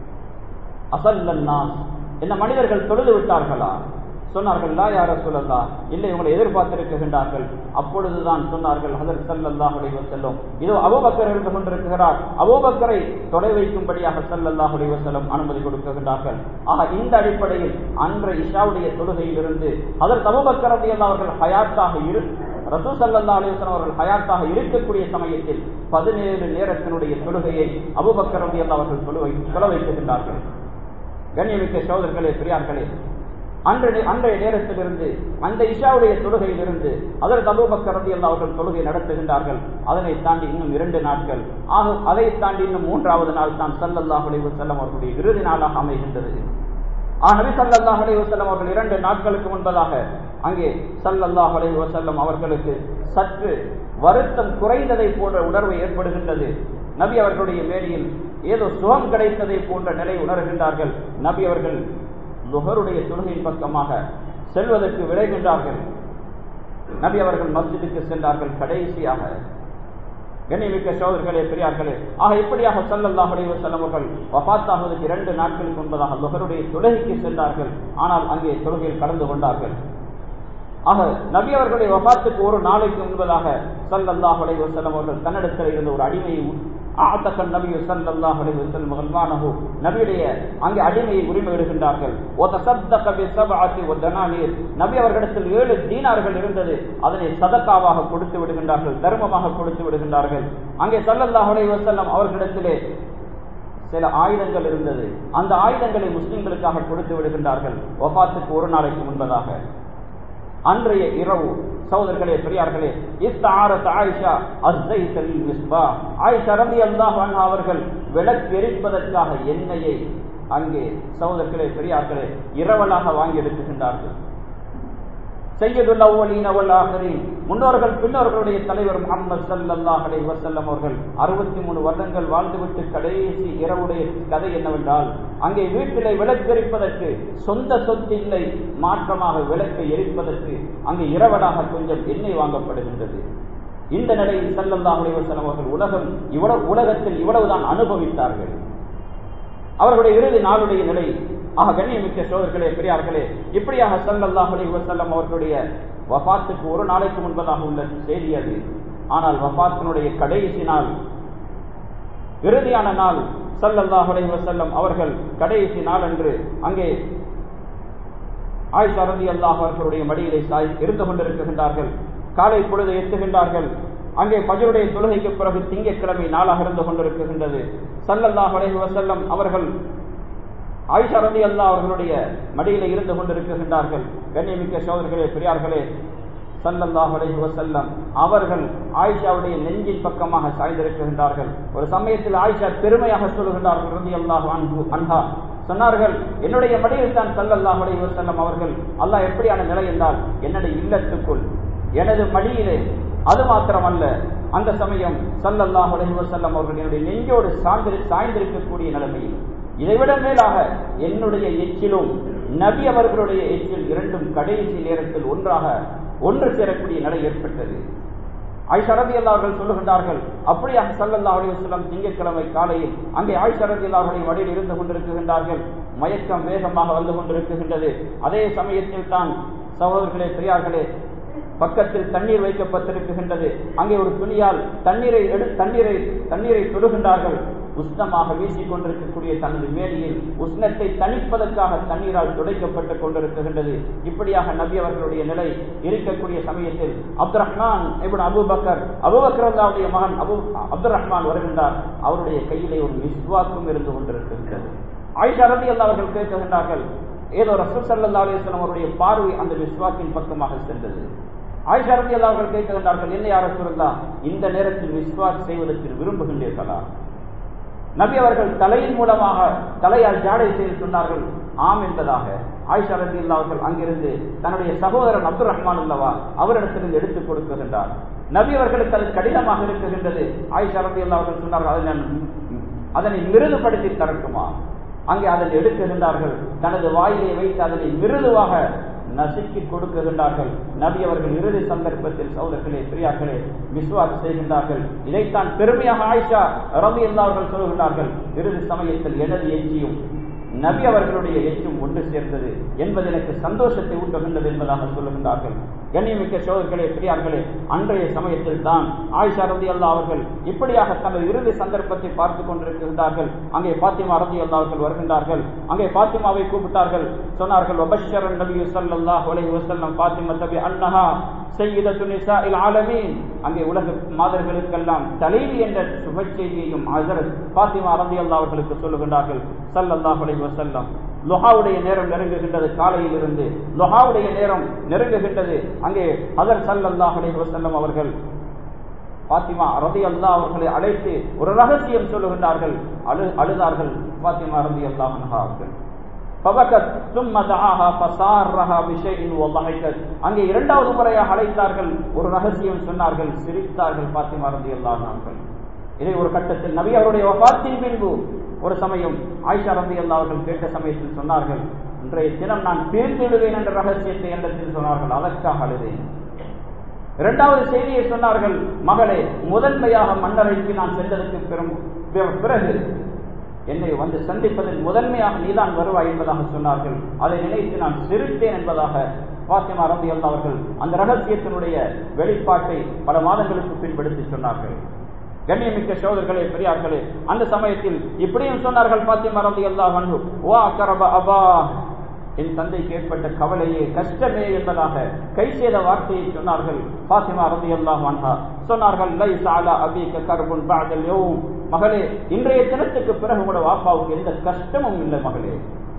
அசல்லன்னா என்ன மனிதர்கள் தொழுது விட்டார்களா சொன்னார்கள் லா யார சொல்லல்லா இல்லை உங்களை எதிர்பார்த்திருக்கின்றார்கள் அப்பொழுதுதான் சொன்னார்கள் ஹதர் சல்லல்லாஹு அலைஹி வஸல்லம் இதோ அபூபக்கர் இருந்து கொண்டிருக்கிறார் அபூபக்கரை தொலை வைக்கும்படியாக சல்லல்லாஹு அலைஹி வஸல்லம் அனுமதி கொடுக்கின்றார்கள் ஆக இந்த அடிப்படையில் அன்று இஷாவுடைய தொழுகையிலிருந்து ஹதர் அபூபக்கர் ரலியல்லாஹு அவர்கள் ஹயாத்தாக இரு ரசூ சல்லா அலிவசன் அவர்கள் ஹயாத்தாக இருக்கக்கூடிய சமயத்தில் பதினேழு நேரத்தினுடைய தொழுகையை அபுபக்கர் ரலியல்லாஹு அவர்கள் தொழுவை தொலை வைக்கின்றார்கள் கண்ணியமிக்க சோதர்களே பெரியார்களே அன்றைய அன்றைய நேரத்திலிருந்து அந்த இஷாவுடைய தொழுகையிலிருந்து அதற்கு அபூபக்கர் ரலியல்லாஹு அவர்கள் தொழுகை நடத்துகின்றார்கள் அதனை தாண்டி இன்னும் இரண்டு நாட்கள் ஆக அதை தாண்டி இன்னும் மூன்றாவது நாள் தான் சல்லல்லாஹு அலைஹி வஸல்லம் அவர்களுடைய இறுதி நாளாக அமைகின்றது ஆ நபி ஸல்லல்லாஹு அலைஹி வஸல்லம் அவர்கள் இரண்டு நாட்களுக்கு முன்பதாக அங்கே ஸல்லல்லாஹு அலைஹி வஸல்லம் அவர்களுக்கு சற்று வருத்தம் குறைந்ததை போன்ற உணர்வு ஏற்படுகின்றது நபி அவர்களுடைய மேடையில் ஏதோ சுகம் கிடைத்ததை போன்ற நிலை உணர்கின்றார்கள் நபி அவர்கள் லுகருடைய தொழுகையின் பக்கமாக செல்வதற்கு விளைகின்றார்கள் நபி அவர்கள் மஸ்ஜிதுக்கு சென்றார்கள் கடைசியாக கண்ணியமிக்க சோதர்களே பெரியார்களே ஆக இப்படியாக சல்லல்லாஹு அலைஹி வஸல்லம் அவர்கள் வஃபாத்தாகுவதற்கு இரண்டு நாட்களுக்கு முன்பதாக லுகருடைய தொழுகைக்கு சென்றார்கள் ஆனால் அங்கே தொழுகையில் கலந்து கொண்டார்கள் ஆக நபி அவர்களுடைய வபாத்துக்கு ஒரு நாளைக்கு முன்பதாக சல்லல்லாஹு அலைஹி வஸல்லம் அவர்கள் தன்னிடத்தில் இருந்த ஒரு அடிமையை ஆத்தக்கன் நபி சல்லல்லாஹு அலைஹி வஸல்லம் மகல்மானஹு நபியுடைய அங்கே அடிமையை உரிமையிடுகின்றார்கள் ஒத்தசத்தக பி சபஅத்தி வதனானீர் நபி அவர்களிடத்தில் ஏழு தீனார்கள் இருந்தது அதனை சதக்காவாக கொடுத்து விடுகின்றார்கள் தர்மமாக கொடுத்து விடுகின்றார்கள் அங்கே சல்லல்லாஹு அலைஹி வஸல்லம் அவர்களிடத்திலே சில ஆயுதங்கள் இருந்தது அந்த ஆயுதங்களை முஸ்லிம்களுக்காக கொடுத்து விடுகின்றார்கள் வபாத்துக்கு ஒரு நாளைக்கு முன்பதாக அன்றைய இரவு சகோதரர்களே பெரியார்களே இஸ்தாரத் ஆயிஷா அஸ்ஸைத்தல் மிஸ்பா ஆயிஷா ரலியல்லாஹு அன்ஹா அவர்கள் விளக்கு எரிப்பதற்காக எண்ணெயை அங்கே சகோதரர்களே பெரியார்களே இரவலாக வாங்கி எடுத்துகின்றார்கள் சையதுல் அவ்வலீன வல் ஆஹிரீன் முன்னோர்கள் பின்னோர்களுடைய தலைவர் முகமது ஸல்லல்லாஹு அலைஹி வஸல்லம் அவர்கள் 63 வருடங்கள் வாழ்ந்துவிட்டு கடைசி இரவுடைய கதை என்னவென்றால் அங்கே வீட்டிலே விளக்கு எரிப்பதற்கு சொந்த சொத்து இல்லை மாற்றமாக விளக்கை எரிப்பதற்கு அங்கே இரவலாக கொஞ்சம் எண்ணெய் வாங்கப்படுகின்றது இந்த நிலையில் ஸல்லல்லாஹு அலைஹி வஸல்லம் அவர்கள் உலகம் இவ்வளவு உலகத்தில் இவ்வளவுதான் அனுபவித்தார்கள் அவர்களுடைய இறுதி நாளுடைய நிலை ஆக கண்ணியமிக்க சோதர்களே பெரியார்களே இப்படியாக சல்லல்லாஹு அலைஹி வஸல்லம் அவர்களுடைய வஃபாத்துக்கு ஒரு நாளைக்கு முன்பதாக உள்ள செய்தி அது ஆனால் வஃபாத்தினுடைய கடைசி நாள் இறுதியான நாள் சல்லல்லாஹு அலைஹி வஸல்லம் அவர்கள் கடைசி நாள் அன்று அங்கே ஆயிஷா ரலியல்லாஹு அவர்களுடைய மடியிலே சாய் இருந்து கொண்டிருக்கின்றார்கள் காலை பொழுது எத்துகின்றார்கள் அங்கே பஜருடைய தொழுகைக்கு பிறகு திங்கட்கிழமை நாளாக இருந்து கொண்டிருக்கின்றது சல்லல்லாஹு அலைஹி வஸல்லம் அவர்கள் ஆயிஷா ரதி அல்லா அவர்களுடைய மடியில இருந்து கொண்டிருக்கின்றார்கள் கண்ணியமிக்க சோதர்களே பெரியார்களே சல்லல்லாஹு அலைஹி வஸல்லம் அவர்கள் ஆயிஷாவுடைய நெஞ்சின் பக்கமாக சாய்ந்திருக்கின்றார்கள் ஒரு சமயத்தில் ஆயிஷா பெருமையாக சொல்லுகின்றார்கள் ரதி அல்லாஹ் அன்ஹா சொன்னார்கள் என்னுடைய மடியில் தான் சல்லல்லாஹு அலைஹி வஸல்லம் அவர்கள் அல்லாஹ் எப்படியான நிலை என்றால் என்னுடைய இல்லத்துக்குள் எனது மடியிலே அது மாத்திரமல்ல அந்த சமயம் சல்லல்லாஹு அலைஹி வஸல்லம் அவர்கள் என்னுடைய நெஞ்சோடு சார்ந்து சாய்ந்திருக்கக்கூடிய நிலைமையில் இதைவிட மேலாக என்னுடைய எச்சிலும் நபி அவர்களுடைய எச்சில் இரண்டும் கடைசி நேரத்தில் ஒன்றாக ஒன்று சேரக்கூடிய நிலை ஏற்பட்டது ஆயிஷா ரதி அவர்கள் சொல்லுகின்றார்கள் அப்படியாக சல்லல்லா அலி வசல்லம் திங்கட்கிழமை காலையில் அங்கே ஆயிஷா ரதி அவர்களுடைய வழியில் இருந்து கொண்டிருக்கின்றார்கள் மயக்கம் வேகமாக வந்து கொண்டிருக்கின்றது அதே சமயத்தில் தான் சகோதரர்களே பெரியார்களே பக்கத்தில் தண்ணீர் வைக்கப்பட்டிருக்கின்றது அங்கே ஒரு துணியால் தண்ணீரை எடு தண்ணீரை தண்ணீரை தொடுகின்றார்கள் உஷ்ணமாக வீசிக் கொண்டிருக்கக்கூடிய தனது மேலியில் உஷ்ணத்தை தணிப்பதற்காக தண்ணீரால் துடைக்கப்பட்டுக் கொண்டிருக்கின்றது இப்படியாக நபி அவர்களுடைய நிலை இருக்கக்கூடிய சமயத்தில் அப்துல் ரஹ்மான் இப்படி அபுபக்கர் அபுபக்கரல்லாவுடைய மகன் அபு அப்துல் ரஹ்மான் வருகின்றார் அவருடைய கையிலே ஒரு விஸ்வாக்கும் இருந்து கொண்டிருக்கின்றது ஆயிஷா ரதி அல்லா அவர்கள் கேட்கின்றார்கள் ஏதோ ரசூல் சல்லா அலிஸ்லாம் அவருடைய பார்வை அந்த விஸ்வாக்கின் பக்கமாக சென்றது ஆயிஷா ரதி அல்லா அவர்கள் கேட்கின்றார்கள் என்ன யார சொல்லலாம் இந்த நேரத்தில் விஸ்வாஸ் செய்வதற்கு விரும்புகின்றீர்களா நபி அவர்கள் தலையின் மூலமாக தலையால் ஜாடை செய்து சொன்னார்கள் ஆம் என்பதாக ஆயிஷா ரதி அவர்கள் அங்கிருந்து தன்னுடைய சகோதரன் அப்துல் ரஹ்மான் அல்லவா அவரிடத்திலிருந்து எடுத்துக் கொடுக்குகின்றார் நபி அவர்களுக்கு அது கடினமாக இருக்குகின்றது ஆயிஷா ரதி அவர்கள் சொன்னார்கள் அதை நான் அதனை மிருதுபடுத்தி தரட்டுமா அங்கே அதனை எடுக்குகின்றார்கள் தனது வாயிலை வைத்து அதனை மிருதுவாக நசுக்கி கொடுக்குகின்றார்கள் நபி அவர்கள் இறுதி சந்தர்ப்பத்தில் சகோதரர்களே பெரியார்களே விசுவாஸ் செய்கின்றார்கள் இதைத்தான் பெருமையாக ஆயிஷா ரவி அவர்கள் சொல்கின்றார்கள் இறுதி சமயத்தில் எனது எச்சியும் நபி அவர்களுடைய எச்சும் ஒன்று சேர்ந்தது என்பது எனக்கு சந்தோஷத்தை ஊட்டுகின்றது என்பதாக சொல்லுகின்றார்கள் கண்ணியமிக்க சோதர்களே பெரியார்களே அன்றைய சமயத்தில் தான் ஆயிஷா ரதி அல்லா அவர்கள் இப்படியாக தனது இறுதி சந்தர்ப்பத்தை பார்த்துக் கொண்டிருக்கின்றார்கள் அங்கே பாத்திமா ரதி அல்லா அவர்கள் வருகின்றார்கள் அங்கே பாத்திமாவை கூப்பிட்டார்கள் சொன்னார்கள் வபஷரன் நபி ஸல்லல்லாஹு அலைஹி வஸல்லம் பாத்திமா தபி அன்னஹா சையிதத்து நிசாஇல் ஆலமீன் அங்கே உலக மாதர்களுக்கெல்லாம் தலைவி என்ற சுப செய்தியையும் ஹஜரத் பாத்திமா ரதி அல்லா அவர்களுக்கு சொல்லுகின்றார்கள் ஸல்லல்லாஹு அலைஹி வஸல்லம் லொஹாவுடைய நேரம் நெருங்குகின்றது காலையில் இருந்து லொஹாவுடைய நேரம் நெருங்குகின்றது அங்கே ஹதர் சல்லல்லாஹ் அலைஹி வஸல்லம் அவர்கள் பாத்திமா ரதி அல்லா அவர்களை அழைத்து ஒரு ரகசியம் சொல்லுகின்றார்கள் அழு அழுதார்கள் பாத்திமா ரதி அல்லாஹ் அவர்கள் ஃபபகத் ثم دعاها فسارها بشيء وضحكت அங்கே இரண்டாவது முறையாக அழைத்தார்கள் ஒரு ரகசியம் சொன்னார்கள் சிரித்தார்கள் பாத்திமா ரலியல்லாஹு அன்ஹா இதை ஒரு கட்டத்தில் நபி அவருடைய வஃபாத்தின் பின்பு ஒரு சமயம் ஆயிஷா ரலியல்லாஹு அவர்கள் கேட்ட சமயத்தில் சொன்னார்கள் இன்றைய தினம் நான் பிரிந்து விடுவேன் என்ற ரகசியத்தை என்னத்தில் சொன்னார்கள் அதற்காக அழுதேன் இரண்டாவது செய்தியை சொன்னார்கள் மகளே முதன்மையாக மன்னரைக்கு நான் சென்றதற்கு பெரும் பிறகு என்னை வந்து சந்திப்பதில் முதன்மையாக நீதான் வருவாய் என்பதாக சொன்னார்கள் அதை நினைத்து நான் சிரித்தேன் என்பதாக பாத்திமா ரபி அவர்கள் அந்த ரகசியத்தினுடைய வெளிப்பாட்டை பல மாதங்களுக்கு பின்படுத்தி சொன்னார்கள் கண்ணியமிக்க சோதர்களே பெரியார்களே அந்த சமயத்தில் இப்படியும் சொன்னார்கள் பாத்திமா ரபி அல்லாஹ் வா கரப அபா என் தந்தைக்கு ஏற்பட்ட கவலையே கஷ்டமே என்பதாக கை செய்த வார்த்தையை சொன்னார்கள் பாத்திமா ரபி அல்லாஹ் அன்ஹா சொன்னார்கள் லை சாலா அபிக கர்புன் பாதல் யோவும் மகளே இன்றைய தினத்துக்கு பிறகு கூட வாப்பாவுக்கு எந்த கஷ்டமும் இல்லை மகளே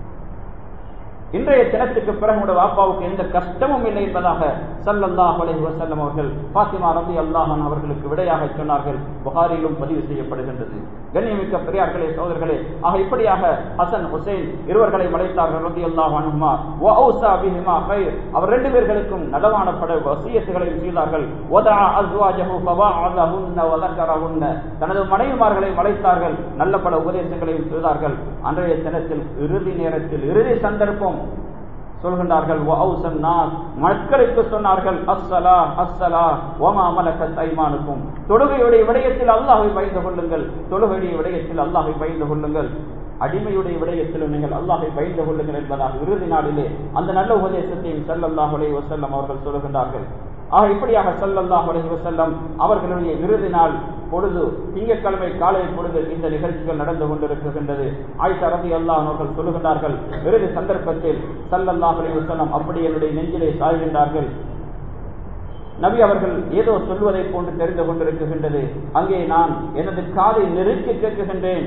இன்றைய தினத்துக்கு பிறகு உடைய வாப்பாவுக்கு எந்த கஷ்டமும் இல்லை என்பதாக சல்லல்லாஹ் அலைஹி வஸல்லம் அவர்கள் பாத்திமா ரபி அல்லாஹன் அவர்களுக்கு விடையாக சொன்னார்கள் புகாரிலும் பதிவு செய்யப்படுகின்றது கண்ணியமிக்க பெரியார்களே சோதர்களே ஆக இப்படியாக ஹசன் ஹுசைன் இருவர்களை மலைத்தார்கள் ரபி அல்லாஹ் அனுமா வௌசா பிஹிமா கைர் அவர் ரெண்டு பேர்களுக்கும் நடவான பட வசியத்துகளையும் செய்தார்கள் வதா அஸ்வாஜஹு ஃபவாஅலஹுன்ன வதக்கரஹுன்ன தனது மனைவிமார்களை மலைத்தார்கள் நல்ல பல உபதேசங்களையும் செய்தார்கள் அன்றைய தினத்தில் இறுதி நேரத்தில் இறுதி சந்தர்ப்பம் சொல்கின்றார்கள் மக்களுக்கு சொன்னார்கள் அஸ்ஸலா அஸ்ஸலா ஓமா மலக்கத் ஐமானுக்கும் தொழுகையுடைய விடயத்தில் அல்லாஹை பயந்து கொள்ளுங்கள் தொழுகையுடைய விடயத்தில் அல்லாஹை பயந்து கொள்ளுங்கள் அடிமையுடைய விடயத்திலும் நீங்கள் அல்லாஹை பயந்து கொள்ளுங்கள் என்பதாக இறுதி நாளிலே அந்த நல்ல உபதேசத்தையும் செல்லல்லாஹ் அலைஹி வஸல்லம் அவர்கள் சொல்லுகின்றார்கள் ஆக இப்படியாக சல்லல்லாஹ் அலைஹி வஸல்லம் அவர்களுடைய இறுதி நாள் பொழுது திங்கட்கிழமை காலை பொழுது இந்த நிகழ்ச்சிகள் நடந்து கொண்டிருக்கின்றது ஆயிஷா ரதி அல்லாஹ் அவர்கள் சொல்லுகின்றார்கள் இறுதி சந்தர்ப்பத்தில் சல்லல்லாஹ் அலைஹி வஸல்லம் அப்படி என்னுடைய நெஞ்சிலே சாய்கின்றார்கள் நபி அவர்கள் ஏதோ சொல்வதை போன்று தெரிந்து கொண்டிருக்கின்றது அங்கே நான் எனது காதை நெருக்கி கேட்குகின்றேன்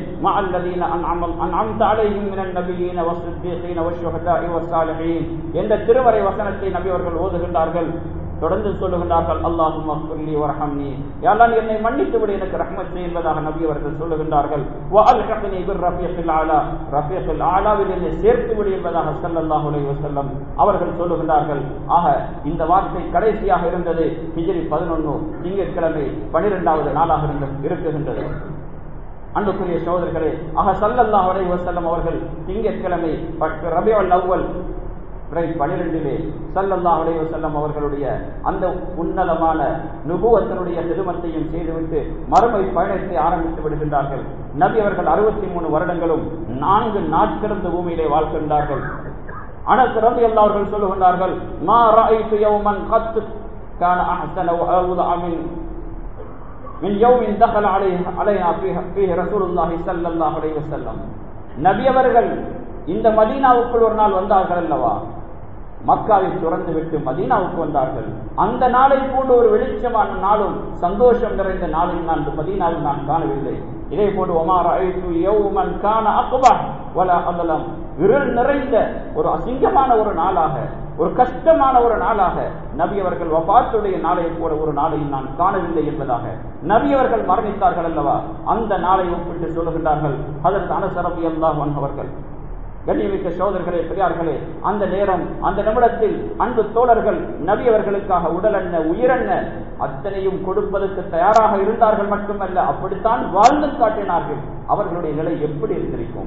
என்ற திருவரை வசனத்தை நபி அவர்கள் ஓதுகின்றார்கள் தொடர்ந்து சொல்லுகின்றார்கள் அல்லாஹும் அஃபுல்லி வரஹம்னி யாரெல்லாம் என்னை மன்னித்து விடு எனக்கு ரஹ்மத் என்பதாக நபி அவர்கள் சொல்லுகின்றார்கள் வஅல்ஹக்னி பிர்ரஃபீகில் ஆலா ரஃபீகில் ஆலாவில் என்னை சேர்த்து விடு என்பதாக ஸல்லல்லாஹு அலைஹி வஸல்லம் அவர்கள் சொல்லுகின்றார்கள் ஆக இந்த வார்த்தை கடைசியாக இருந்தது ஹிஜ்ரி 11 திங்கட்கிழமை 12வது நாளாக இருந்த இருக்குகின்றது அன்புக்குரிய சகோதரர்களே ஆக சல்லல்லாஹு அலைஹி வஸல்லம் அவர்கள் திங்கட்கிழமை ரபியுல் அவ்வல் பனிரெண்டிலே சல்லல்லா அலைஹி வஸல்லம் அவர்களுடைய அந்த உன்னதமான நுபுவத்தினுடைய திருமத்தையும் செய்துவிட்டு மறுமை பயணத்தை ஆரம்பித்து விடுகின்றார்கள் நபி அவர்கள் அறுபத்தி மூணு வருடங்களும் நான்கு நாட்கிழந்த பூமியிலே வாழ்கின்றார்கள் அனஸ் ரபி அல்லா அவர்கள் சொல்லுகின்றார்கள் மா ரஅய்து யௌமன் கத் கான அஹ்ஸன வ அவ்தஅ மின் மின் யௌமின் தഖல அலைஹி அலைனா ஃபீஹ ஃபீஹ ரசூலுல்லாஹி ஸல்லல்லாஹு அலைஹி வஸல்லம் நபி அவர்கள் இந்த மதீனாவுக்குள் ஒரு நாள் வந்தார்கள் அல்லவா மக்காவை துறந்து விட்டு மதீனாவுக்கு வந்தார்கள் அந்த நாளை போன்று ஒரு வெளிச்சமான நாளும் சந்தோஷம் நிறைந்த நாளில் நான் மதீனாவில் நான் காணவில்லை இதே போன்று ஒமார் அழைத்து யௌமன் காண அக்பா வல அகலம் இருள் நிறைந்த ஒரு அசிங்கமான ஒரு நாளாக ஒரு கஷ்டமான ஒரு நாளாக நபி அவர்கள் வபாத்துடைய நாளை போல ஒரு நாளை நான் காணவில்லை என்பதாக நபி அவர்கள் மரணித்தார்கள் அல்லவா அந்த நாளை ஒப்பிட்டு சொல்லுகின்றார்கள் அதற்கு அனசரபி அல்லாஹ் அவர்கள் கண்ணியமிக்க சோதர்களே பெரியார்களே அந்த நேரம் அந்த நிமிடத்தில் அன்பு தோழர்கள் நபி அவர்களுக்காக உடலெண்ண உயிரெண்ண அத்தனையும் கொடுப்பதற்கு தயாராக இருந்தார்கள் மட்டுமல்ல அப்படித்தான் வாழ்ந்து காட்டினார்கள் அவர்களுடைய நிலை எப்படி இருந்திருக்கும்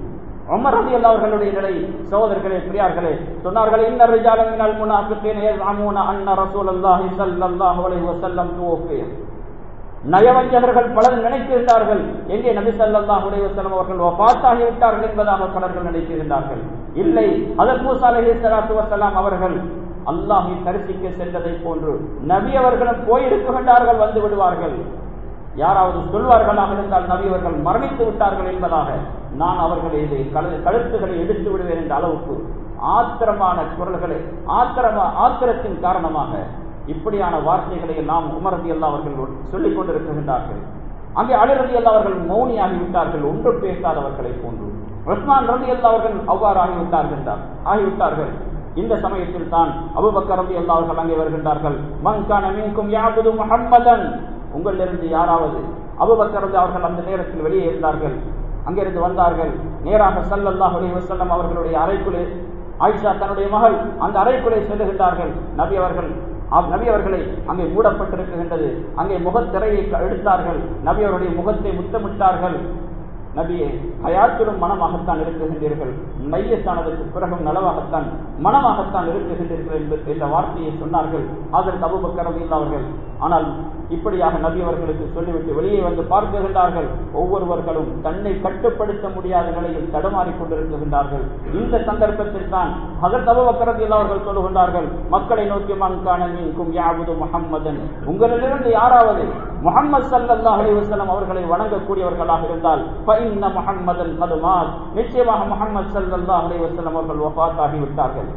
உமர் ரதி அவர்களுடைய நிலை சகோதரர்களே பிரியார்களே சொன்னார்கள் இன்ன ரிஜால மினல் முனாஃபிகீன யஸ்அமூன அன்ன ரசூலுல்லாஹி ஸல்லல்லாஹு அலைஹி வஸல்லம் துவஃபிய நயவஞ்சகர்கள் பலர் நினைக்கின்றார்கள் எங்கே நபி ஸல்லல்லாஹு அலைஹி வஸல்லம் அவர்கள் வஃபாத்தாகி விட்டார்கள் என்பதாக பலர்கள் நினைக்கின்றார்கள் இல்லை ஹஜரத் மூசா அலைஹிஸ்ஸலாத்து வஸலாம் அவர்கள் அல்லாஹை தரிசிக்க சென்றதை போன்று நபி அவர்களும் போயிருக்கின்றார்கள் வந்து விடுவார்கள் யாராவது சொல்வார்களாக இருந்தால் நபி அவர்கள் மரணித்து விட்டார்கள் என்பதாக நான் அவர்களை இதை கழு- கழுத்துகளை எடுத்து விடுவேன் என்ற அளவுக்கு ஆத்திரமான குரல்களை ஆத்திரமா ஆத்திரத்தின் காரணமாக இப்படியான வார்த்தைகளை எல்லாம் உமரதி அல்லா அவர்கள் சொல்லிக் கொண்டிருக்கின்றார்கள் அங்கே அலிரதி அல்லா அவர்கள் மௌனியாகி விட்டார்கள் ஒன்று பேசாதவர்களை போன்று உஸ்மான் ரதி அல்லா அவர்கள் அவ்வாறு ஆகிவிட்டார்கள் தான் ஆகிவிட்டார்கள் இந்த சமயத்தில் தான் அபுபக்கர் ரதி அல்லா அவர்கள் அங்கே வருகின்றார்கள் மங்கான மீன்கும் யாபுது முஹம்மதன் உங்களிலிருந்து யாராவது அபுபக்கர் ரதி அவர்கள் அந்த நேரத்தில் வெளியே இருந்தார்கள் அங்கிருந்து வந்தார்கள் நேராக ஸல்லல்லாஹு அலைஹி வஸல்லம் அவர்களுடைய அறைக்குள்ளே ஆயிஷா தன்னுடைய மகள் அந்த அறைக்குள்ளே செல்லுகின்றார்கள் நபி அவர்கள் அவ்- நபி அவர்களை அங்கே மூடப்பட்டிருக்கின்றது அங்கே முகத்திரையை க- எடுத்தார்கள் நபி அவருடைய முகத்தை முத்தமிட்டார்கள் நபியே ஹயாத்திலும் மனமாகத்தான் இருக்குகின்றீர்கள் மையத்தானதற்கு பிறகும் நலவாகத்தான் மனமாகத்தான் இருக்குகின்றீர்கள் என்பது என்ற வார்த்தையை சொன்னார்கள் அதற்கு அபுபக்கர் ரலியல்லாஹு அவர்கள் ஆனால் இப்படியாக நபி அவர்களுக்கு சொல்லிவிட்டு வெளியே வந்து பார்க்குகின்றார்கள் ஒவ்வொருவர்களும் தன்னை கட்டுப்படுத்த முடியாத நிலையில் தடுமாறிக் கொண்டிருக்கின்றார்கள் இந்த சந்தர்ப்பத்தில் தான் ஹதரத் அபுபக்கர் ரலியல்லாஹு அவர்கள் சொல்லுகின்றார்கள் மக்களை நோக்கி மன்கான மீன்கும் யாவது முஹம்மதன் உங்களிலிருந்து யாராவது முஹம்மது ஸல்லல்லாஹு அலைஹி வஸல்லம் அவர்களை வணங்கக்கூடியவர்களாக இருந்தால் ஃபஇன்ன முஹம்மதன் கதுமாத் நிச்சயமாக முஹம்மது ஸல்லல்லாஹு அலைஹி வஸல்லம் அவர்கள் வஃபாத் ஆகிவிட்டார்கள்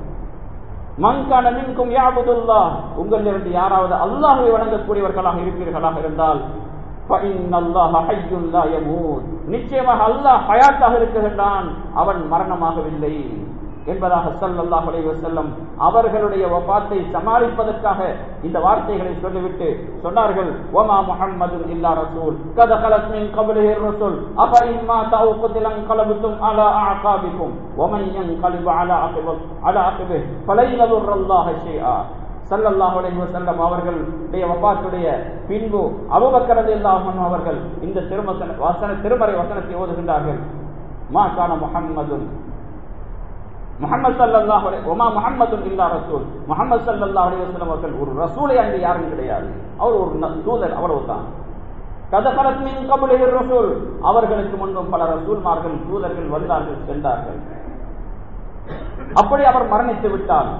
மங்கான மின்கும் யாபுதுல்லாஹ் உங்களிலிருந்து யாராவது அல்லாஹ்வை வணங்கக்கூடியவர்களாக இருப்பீர்களாக இருந்தால் فإن الله حي لا يموت நிச்சயமாக அல்லாஹ் ஹயாத்தாக இருக்குகின்றான் அவன் மரணமாகவில்லை என்பதாக ஸல்லல்லாஹு அலைஹி வஸல்லம் அவர்களுடைய வஃபாத்தை சமாளிப்பதற்காக இந்த வார்த்தைகளை சொல்லிவிட்டு சொன்னார்கள் வமா முஹம்மதுன் இல்லா ரசூல் கத கலத் மின் கப்லிஹி الرسل أفإن مات أو قتل انقلبتم على أعقابكم ومن ينقلب على عقبه على عقبه فلن يضر الله شيئا ஸல்லல்லாஹு அலைஹி வஸல்லம் அவர்களுடைய வஃபாத்துடைய பின்பு அபூபக்கர் ரலியல்லாஹு அன்ஹு அவர்கள் இந்த திருமசன வசன திருமறை வசனத்தை ஓதுகின்றார்கள் மா கான முஹம்மதுன் முஹம்மது ஸல்லல்லாஹு அலைஹி ஒமா முஹம்மதுன் இல்லா ரசூல் முஹம்மது ஸல்லல்லாஹு அலைஹி வஸல்லம் அவர்கள் ஒரு ரசூலை அங்கு யாரும் கிடையாது அவர் ஒரு ந- தூதர் அவ்வளவுதான் கதகலத் மின் கபலிஹி ரசூல் அவர்களுக்கு முன்பும் பல ரசூல்மார்கள் தூதர்கள் வந்தார்கள் சென்றார்கள் அப்படி அவர் மரணித்து விட்டார்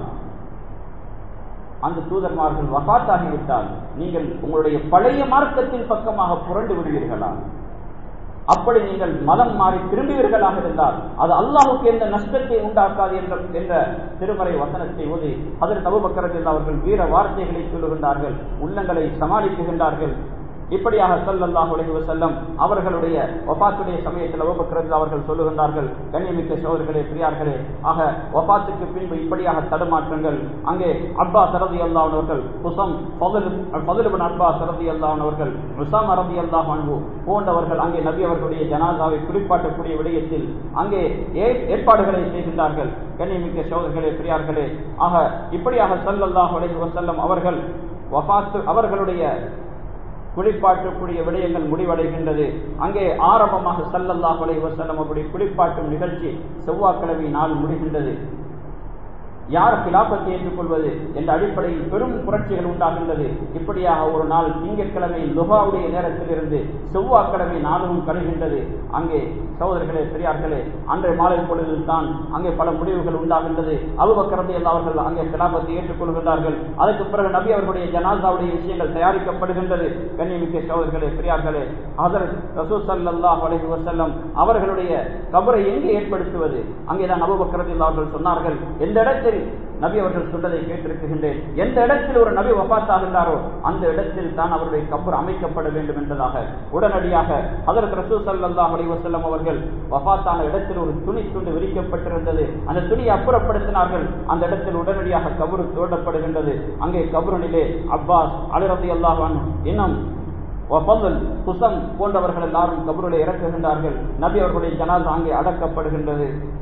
அந்த தூதர்மார்கள் வஃபாத்தாகிவிட்டால் நீங்கள் உங்களுடைய பழைய மார்க்கத்தின் பக்கமாக புரண்டு விடுவீர்களா அப்படி நீங்கள் மதம் மாறி திரும்புவீர்களாக இருந்தால் அது அல்லாஹுக்கு எந்த நஷ்டத்தை உண்டாக்காது என்ற என்ற திருமறை வசனத்தை ஓதி அதில் நபுபக்கரத்தில் அவர்கள் வீர வார்த்தைகளை சொல்லுகின்றார்கள் உள்ளங்களை சமாளிக்குகின்றார்கள் இப்படியாக ஸல்லல்லாஹு அலைஹி வஸல்லம் அவர்களுடைய வஃபாத்துடைய சமயத்தில் அபூபக்கர் அவர்கள் சொல்லுகின்றார்கள் கண்ணியமிக்க சோதர்களே பிரியார்களே ஆக வஃபாத்துக்கு பின்பு இப்படியாக தடுமாற்றங்கள் அங்கே அப்பாஸ் ரலியல்லாஹு அன்ஹு அவர்கள் குசம் ஃபضل ஃபضل இப்னு அப்பாஸ் ரலியல்லாஹு அன்ஹு அவர்கள் உஸாமா ரலியல்லாஹு அன்ஹு போன்றவர்கள் அங்கே நபி அவர்களுடைய ஜனாசாவை குறிப்பாட்டக்கூடிய விடயத்தில் அங்கே ஏ- ஏற்பாடுகளை செய்கின்றார்கள் கண்ணியமிக்க சோதர்களே பிரியார்களே ஆக இப்படியாக ஸல்லல்லாஹு அலைஹி வஸல்லம் அவர்கள் வஃபாத்து அவர்களுடைய குளிப்பாட்டக்கூடிய விடயங்கள் முடிவடைகின்றது அங்கே ஆரம்பமாக ஸல்லல்லாஹு அலைஹி வஸல்லம் அப்படி குளிப்பாட்டும் நிகழ்ச்சி செவ்வாய்க்கிழமை நாள் முடிகின்றது யார் கிலாபத்தை ஏற்றுக்கொள்வது என்ற அடிப்படையில் பெரும் புரட்சிகள் உண்டாகின்றது இப்படியாக ஒரு நாள் திங்கட்கிழமை லுகாவுடைய நேரத்தில் இருந்து செவ்வாய்க்கிழமை நாளும் கருகின்றது அங்கே சகோதரர்களே பெரியார்களே அன்றைய மாலை பொழுதில் தான் அங்கே பல முடிவுகள் உண்டாகின்றது அபுபக்கரத்தை அவர்கள் அங்கே கிலாபத்தை ஏற்றுக்கொள்கின்றார்கள் அதற்கு பிறகு நபி அவர்களுடைய ஜனாசாவுடைய விஷயங்கள் தயாரிக்கப்படுகின்றது கண்ணியமிக்க சகோதரர்களே பெரியார்களே ஹதரத் ரசூல் ஸல்லல்லாஹு அலைஹி வஸல்லம் அவர்களுடைய கபரை எங்கே ஏற்படுத்துவது அங்கேதான் அபுபக்கரத்தில் அவர்கள் சொன்னார்கள் எந்த இடத்தில் நபி அவர்கள் சொன்னதை கேட்டிருக்கின்றேன் எந்த இடத்தில் ஒரு நபி வபாத்தாகின்றாரோ அந்த இடத்தில் தான் அவருடைய கபர் அமைக்கப்பட வேண்டும் என்பதாக உடனடியாக அதற்கு ரசூ ஸல்லல்லாஹு அலைஹி வஸல்லம் அவர்கள் வபாத்தான இடத்தில் ஒரு துணி துண்டு விரிக்கப்பட்டிருந்தது அந்த துணியை அப்புறப்படுத்தினார்கள் அந்த இடத்தில் உடனடியாக கபரு தோண்டப்படுகின்றது அங்கே கபருனிலே அப்பாஸ் அலி ரலியல்லாஹு அன்ஹு இன்னும் வஃபல் குசம் போன்றவர்கள் எல்லாரும் கபருளை இறக்குகின்றார்கள் நபி அவர்களுடைய ஜனாசா அங்கே அடக்கப்படுகின்றது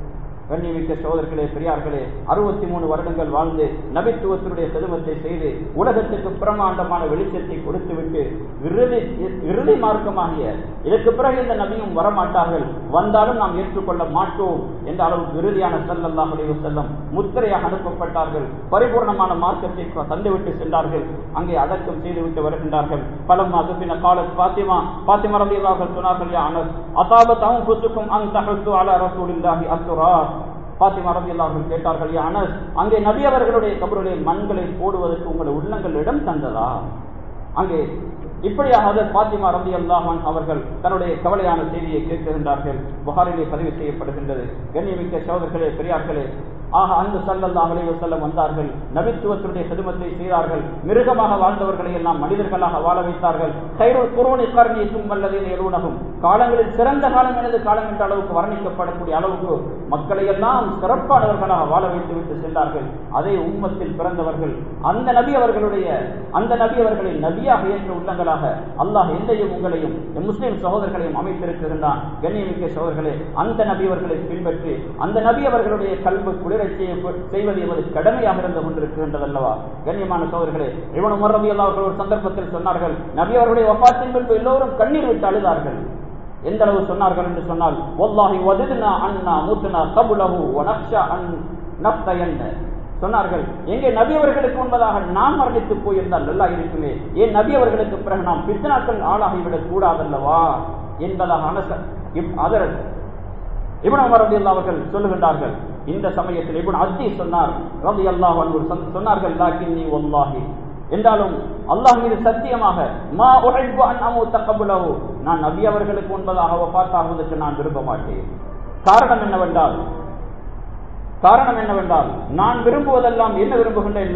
கண்ணியமிக்க சோதர்களே பெரியார்களே அறுபத்தி மூணு வருடங்கள் வாழ்ந்து நபித்துவத்தினுடைய செதுமத்தை செய்து உலகத்துக்கு பிரமாண்டமான வெளிச்சத்தை கொடுத்துவிட்டு இறுதி இறுதி மார்க்கமாகிய இதற்கு பிறகு இந்த நபியும் வரமாட்டார்கள் வந்தாலும் நாம் ஏற்றுக்கொள்ள மாட்டோம் என்ற அளவுக்கு இறுதியான செல்லல்லாஹ் செல்லம் முத்திரையாக அனுப்பப்பட்டார்கள் பரிபூர்ணமான மார்க்கத்தை தந்துவிட்டு சென்றார்கள் அங்கே அடக்கம் செய்துவிட்டு வருகின்றார்கள் பலம் அதுபின கால பாத்திமா பாத்திமா ரவி அவர்கள் சொன்னார்கள் யா அனஸ் அசாபத் அவங்க புத்துக்கும் அங் தகத்து அல ரசூலில்லாஹி அத்துரா பாத்திமா ரவி அவர்கள் கேட்டார்கள் யா அனஸ் அங்கே நபி அவர்களுடைய கபருடைய மண்களை போடுவதற்கு உங்களுடைய உள்ளங்கள் இடம் தந்ததா அங்கே இப்படியாக அதர் பாத்திமா ரபி அல்லாஹான் அவர்கள் தன்னுடைய கவலையான செய்தியை கேட்கின்றார்கள் புகாரிலே பதிவு செய்யப்படுகின்றது கண்ணியமிக்க சோதர்களே பெரியார்களே ஆக அந்த சல்லல்லாஹ் அலைஹி வஸல்லம் வந்தார்கள் நபித்துவத்தினுடைய செதுமத்தை செய்தார்கள் மிருகமாக வாழ்ந்தவர்களை எல்லாம் மனிதர்களாக வாழ வைத்தார்கள் கைரோல் குரோனி கர்ணி சும்மல்லதே எழுநகும் காலங்களில் சிறந்த காலம் எனது காலம் என்ற அளவுக்கு வர்ணிக்கப்படக்கூடிய அளவுக்கு மக்களை எல்லாம் சிறப்பானவர்களாக வாழ வைத்து விட்டு சென்றார்கள் அதே உம்மத்தில் பிறந்தவர்கள் அந்த நபி அவர்களுடைய அந்த நபி அவர்களை நபியாக ஏற்ற உள்ளங்களாக அல்லாஹ் என்னையும் உங்களையும் முஸ்லிம் சகோதரர்களையும் அமைத்திருக்கின்றான் கண்ணியமிக்க சகோதரர்களே அந்த நபி அவர்களை பின்பற்றி அந்த நபி அவர்களுடைய கல்வி குளிர செய்வது எமது கடமையாக இருந்து கொண்டிருக்கின்றது அல்லவா கண்ணியமான சோதர்களே இவன் உமரபி அவர்கள் ஒரு சந்தர்ப்பத்தில் சொன்னார்கள் நபி அவருடைய ஒப்பாத்தின் பின்பு எல்லோரும் கண்ணீர் விட்டு அழுதார்கள் எந்த அளவு சொன்னார்கள் என்று சொன்னால் ஒல்லாஹி வதுனா அண்ணா மூத்தனா கபுலஹு வனக்ஷா அன் நப்தயன்ன சொன்னார்கள் எங்கே நபி அவர்களுக்கு முன்பதாக நாம் மரணித்து போயிருந்தால் நல்லா இருக்குமே ஏன் நபி அவர்களுக்கு பிறகு நாம் பித்தனாக்கள் ஆளாகிவிடக் கூடாதல்லவா என்பதாக அனச அதர் இபுன் அமர் ரதி அவர்கள் சொல்லுகின்றார்கள் இந்த சமயத்தில் இபுன் அத்தி சொன்னார் ரதி அல்லாஹ் சொன்னார்கள் லாக்கின் நீ ஒல்லாஹி என்றாலும் அல்லாஹ் மீது சத்தியமாக மா உழைப்பு அன் அமு தக்கபுலவு நான் நபி அவர்களுக்கு முன்பதாக பார்த்தாகுவதற்கு நான் விரும்ப மாட்டேன் காரணம் என்னவென்றால் காரணம் என்னவென்றால் நான் விரும்புவதெல்லாம் என்ன விரும்புகின்றேன்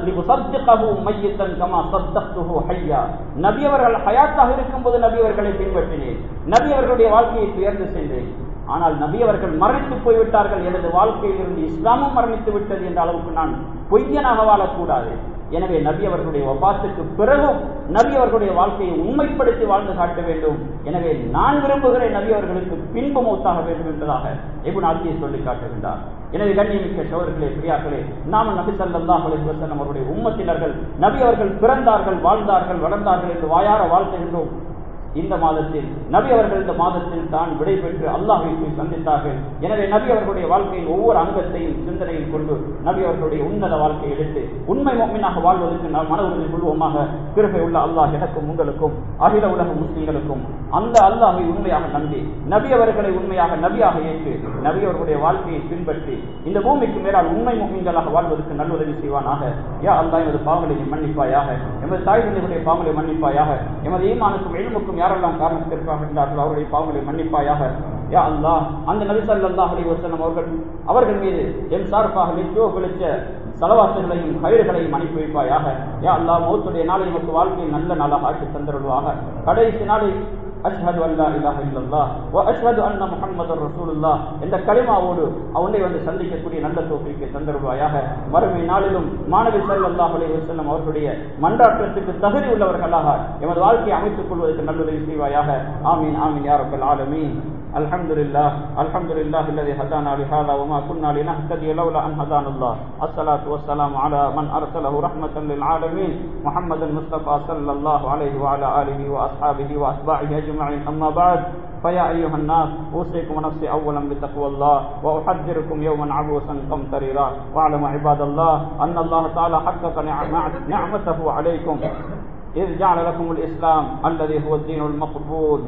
நபி அவர்கள் ஹயாத்தாக இருக்கும்போது நபி அவர்களை பின்பற்றினேன் நபி அவர்களுடைய வாழ்க்கையை துயர்ந்து சென்றேன் ஆனால் நபி அவர்கள் மரணித்து போய்விட்டார்கள் எனது வாழ்க்கையில் இருந்து இஸ்லாமும் மரணித்து விட்டது என்ற அளவுக்கு நான் பொய்யனாக வாழக்கூடாது எனவே நபி அவர்களுடைய வபாத்துக்கு பிறகும் நபி அவர்களுடைய வாழ்க்கையை உண்மைப்படுத்தி வாழ்ந்து காட்ட வேண்டும் எனவே நான் விரும்புகிறேன் நபி அவர்களுக்கு பின்பு மௌத்தாக வேண்டும் என்பதாக எபுன் ஆட்சியை சொல்லி காட்டுகின்றார் எனவே கண்ணியமிக்க சோழர்களே பிரியார்களே நாம நபி சல்லாஹ் அலிவசன் அவருடைய உம்மத்தினர்கள் நபி அவர்கள் பிறந்தார்கள் வாழ்ந்தார்கள் வளர்ந்தார்கள் என்று வாயார வாழ்த்துகின்றோம் இந்த மாதத்தில் நபி அவர்கள் இந்த மாதத்தில் தான் விடை பெற்று அல்லாஹை போய் சந்தித்தார்கள் எனவே நபி அவர்களுடைய வாழ்க்கையின் ஒவ்வொரு அங்கத்தையும் சிந்தனையில் கொண்டு நபி அவர்களுடைய உன்னத வாழ்க்கையை எடுத்து உண்மை மொம்மினாக வாழ்வதற்கு நாம் மன உறுதி கொள்வோமாக கிருபை உள்ள அல்லாஹ் எனக்கும் உங்களுக்கும் அகில உலக முஸ்லீம்களுக்கும் அந்த அல்லாஹை உண்மையாக நம்பி நபி அவர்களை உண்மையாக நபியாக ஏற்று நபி அவர்களுடைய வாழ்க்கையை பின்பற்றி இந்த பூமிக்கு மேலால் உண்மை மொம்மின்களாக வாழ்வதற்கு நல்லுதவி செய்வானாக யா அல்லா எமது பாவங்களை மன்னிப்பாயாக எமது தாய் தந்தைகளுடைய பாவங்களை மன்னிப்பாயாக எமது ஈமானுக்கும் எழுமுக்கும் யாரெல்லாம் காரணத்திற்காக இருந்தார்களோ அவருடைய பாவங்களை மன்னிப்பாயாக யா அல்லா அந்த நபி ஸல்லல்லாஹு அலைஹி வஸல்லம் அவர்கள் அவர்கள் மீது என் சார்பாக நிச்சயோ பிடிச்ச சலவாசங்களையும் கயிறுகளையும் அனுப்பி வைப்பாயாக யா அல்லா மௌத்துடைய நாளை நமக்கு வாழ்க்கையில் நல்ல நாளாக ஆக்கி தந்தருள்வாக கடைசி நாளை அஷ்ஹது அல்லா இலாஹ இல்லல்லாஹ் வ அஷ்ஹது அன்ன முஹம்மதர் ரசூலுல்லாஹ் என்ற கலிமாவோடு அவனை வந்து சந்திக்கக்கூடிய நல்ல தோப்பிக்கு தந்தருவாயாக மறுமை நாளிலும் மாணவி ஸல்லல்லாஹு அலைஹி வஸல்லம் அவர்களுடைய மன்றாட்டத்துக்கு தகுதி உள்ளவர்களாக எமது வாழ்க்கையை அமைத்துக் கொள்வதற்கு நல்லுதவி செய்வாயாக ஆமீன் ஆமீன் யா ரப்பல் ஆலமீன் الحمد لله الحمد لله الذي هدانا لهذا وما كنا لنهتدي لولا ان هدانا الله الصلاه والسلام على من ارسله رحمه للعالمين محمد المصطفى صلى الله عليه وعلى اله واصحابه واتباعه اجمعين اما بعد فيا ايها الناس اوصيكم ونفسي اولا بتقوى الله واحذركم يوما عبوسا قمطريرا واعلموا عباد الله ان الله تعالى حقق نعمته عليكم اذ جعل لكم الاسلام الذي هو الدين المقبول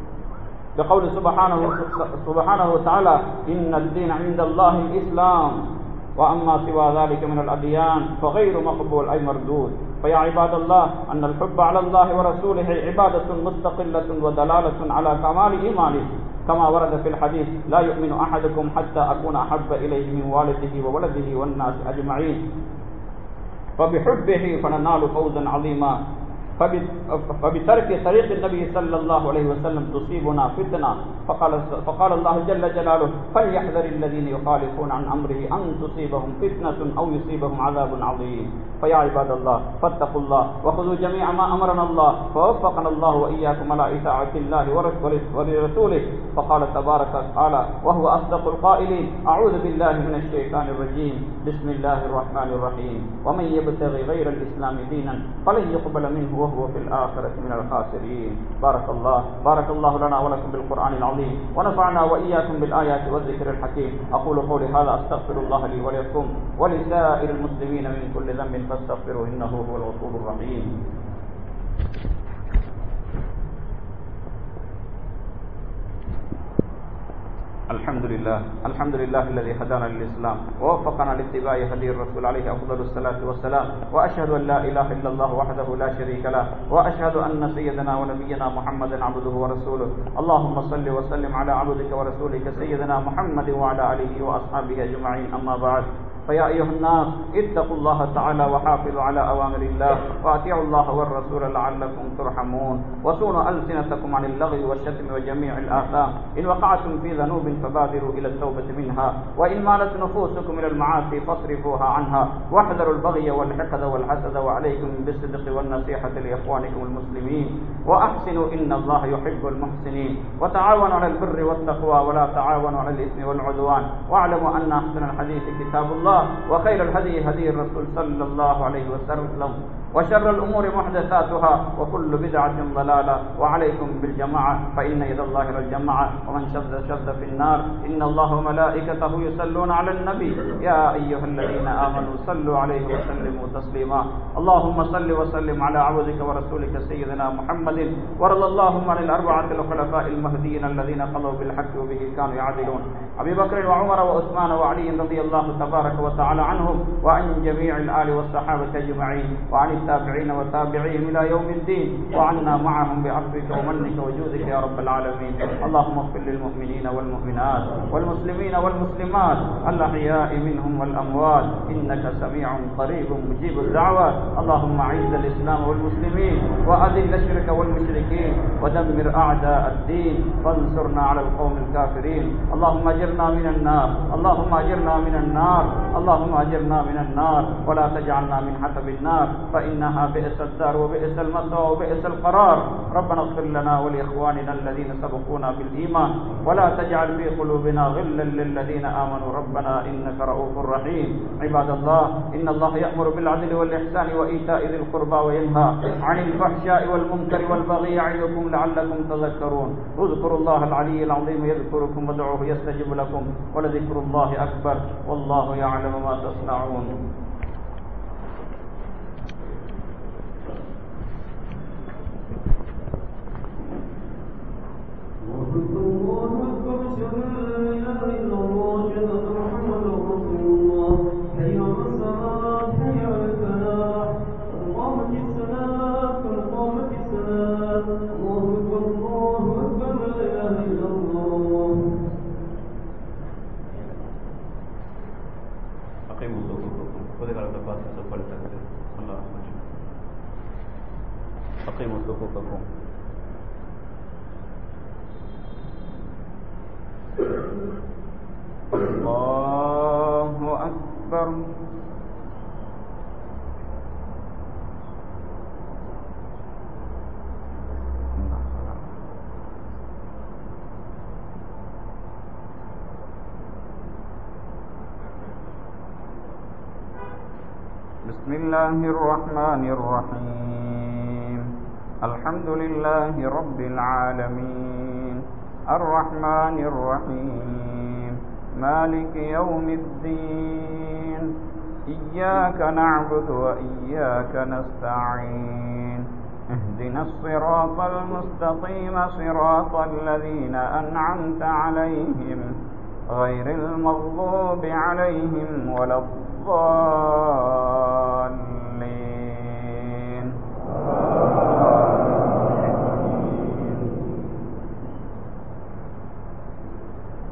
بقول سبحانه سبحانه وتعالى إن الدين عند الله الإسلام وأما سوى ذلك من الأديان فغير مقبول أي مردود فيا عباد الله أن الحب على الله ورسوله عبادة مستقلة ودلالة على كمال إيمانه كما ورد في الحديث لا يؤمن أحدكم حتى أكون أحب إليه من والده وولده والناس أجمعين فبحبه فننال فوزا عظيما فب- فبترك طريق النبي صلى الله عليه وسلم تصيبنا فتنة فقال, فقال الله جل جلاله فليحذر الذين يخالفون عن أمره أن تصيبهم فتنة أو يصيبهم عذاب عظيم فيا عباد الله فاتقوا الله وخذوا جميع ما أمرنا الله فوفقنا الله وإياكم على إطاعة الله ورس- ولرسوله فقال تبارك وتعالى وهو أصدق القائلين أعوذ بالله من الشيطان الرجيم بسم الله الرحمن الرحيم ومن يبتغي غير الإسلام دينا فلن يقبل منه وهو في الآخرة من الخاسرين بارك الله بارك الله لنا ولكم بالقرآن العظيم ونفعنا وإياكم بالآيات والذكر الحكيم أقول قولي هذا أستغفر الله لي ولكم ولسائر المسلمين من كل ذنب فاستغفروه إنه هو الغفور الرحيم الحمد لله الحمد لله الذي هدانا للإسلام ووفقنا لاتباع هدي الرسول عليه أفضل الصلاة والسلام وأشهد أن لا إله إلا الله وحده لا شريك له وأشهد أن سيدنا ونبينا محمدا عبده ورسوله اللهم صل وسلم على عبدك ورسولك سيدنا محمد وعلى آله وأصحابه أجمعين أما بعد فيا أيها الناس اتقوا الله تعالى وحافظوا على أوامر الله وأطيعوا الله والرسول لعلكم ترحمون وصونوا ألسنتكم عن اللغو والشتم وجميع الآثام إن وقعتم في ذنوب فبادروا إلى التوبة منها وإن مالت نفوسكم إلى المعاصي فاصرفوها عنها واحذروا البغي والحقد والحسد وعليكم بالصدق والنصيحة لإخوانكم المسلمين وأحسنوا إن الله يحب المحسنين وتعاونوا على البر والتقوى ولا تعاونوا على الإثم والعدوان واعلموا أن أحسن الحديث كتاب الله وخير الهدي هدي الرسول صلى الله عليه وسلم وشر الأمور محدثاتها وكل بدعة ضلالة وعليكم بالجماعة فإن يد الله الجماعة ومن شذ شذ في النار إن الله وملائكته يصلون على النبي يا أيها الذين آمنوا صلوا عليه وسلموا تسليما اللهم صل وسلم على عبدك ورسولك سيدنا محمد ورضى اللهم عن الأربعة الخلفاء المهديين الذين قضوا بالحق وبه كانوا يعدلون أبي بكر وعمر وعثمان وعلي رضي الله تبارك وتعالى عنهم وعن جميع الآل والصحابة أجمعين وعن التابعين وتابعيهم إلى يوم الدين وعنا معهم بعفوك ومنك وجودك يا رب العالمين اللهم اغفر للمؤمنين والمؤمنات والمسلمين والمسلمات الأحياء منهم والأموات إنك سميع قريب مجيب الدعوات اللهم أعز الإسلام والمسلمين وأذل الشرك والمشركين ودمر أعداء الدين وانصرنا على القوم الكافرين اللهم أجرنا من النار اللهم أجرنا من النار اللهم أجرنا من النار ولا تجعلنا من حسب النار فإنها بئس الدار وبئس المثوى وبئس القرار ربنا اغفر لنا ولإخواننا الذين سبقونا بالإيمان ولا تجعل في قلوبنا غلا للذين آمنوا ربنا إنك رؤوف رحيم عباد الله إن الله يأمر بالعدل والإحسان وإيتاء ذي القربى وينهى عن الفحشاء والمنكر والبغي يعظكم لعلكم تذكرون اذكروا الله العلي العظيم يذكركم وادعوه يستجب لكم ولذكر الله أكبر والله يعلم ما تصنعون الله أكبر أشهد أن لا إله إلا الله أشهد أن محمدا رسول الله حي على الصلاة حي على الفلاح قد قامت الصلاة قد قامت الصلاة الله أكبر الله أكبر لا إله إلا الله أقيموا صفوفكم خذ على الباس سوف لتكبر الله أكبر أقيموا صفوفكم الله أكبر بسم الله الرحمن الرحيم الحمد لله رب العالمين الرحمن الرحيم مالك يوم الدين إياك نعبد وإياك نستعين اهدنا الصراط المستقيم صراط الذين أنعمت عليهم غير المغضوب عليهم ولا الضالين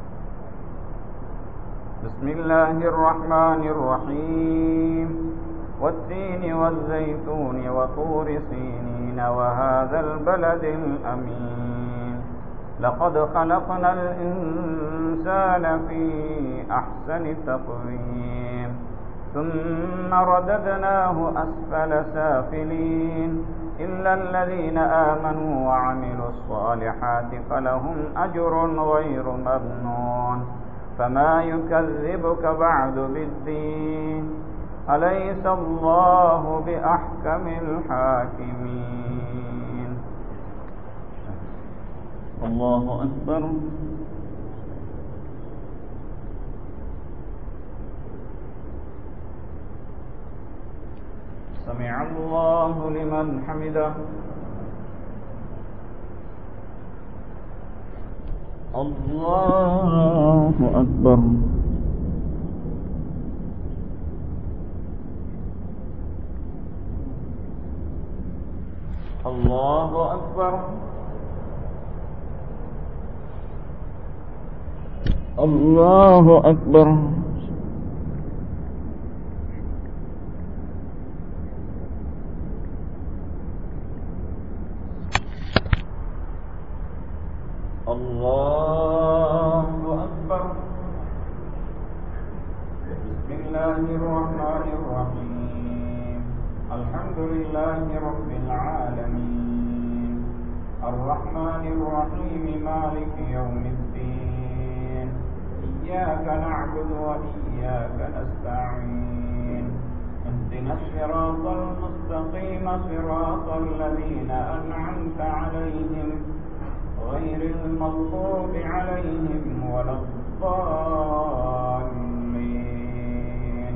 بسم الله الرحمن الرحيم والتين والزيتون وطور سينين وهذا البلد الأمين لقد خلقنا الإنسان في أحسن تقويم ثم رددناه أسفل سافلين إلا الذين آمنوا وعملوا الصالحات فلهم أجر غير ممنون فما يكذبك بعد بالدين أليس الله بأحكم الحاكمين الله أكبر سمع الله لمن حمده الله أكبر الله أكبر الله أكبر الله أكبر بسم الله الرحمن الرحيم الحمد لله رب العالمين الرحمن الرحيم مالك يوم الدين إياك نعبد وإياك نستعين اهدنا الصراط المستقيم صراط الذين أنعمت عليهم غير المغضوب عليهم ولا الضالين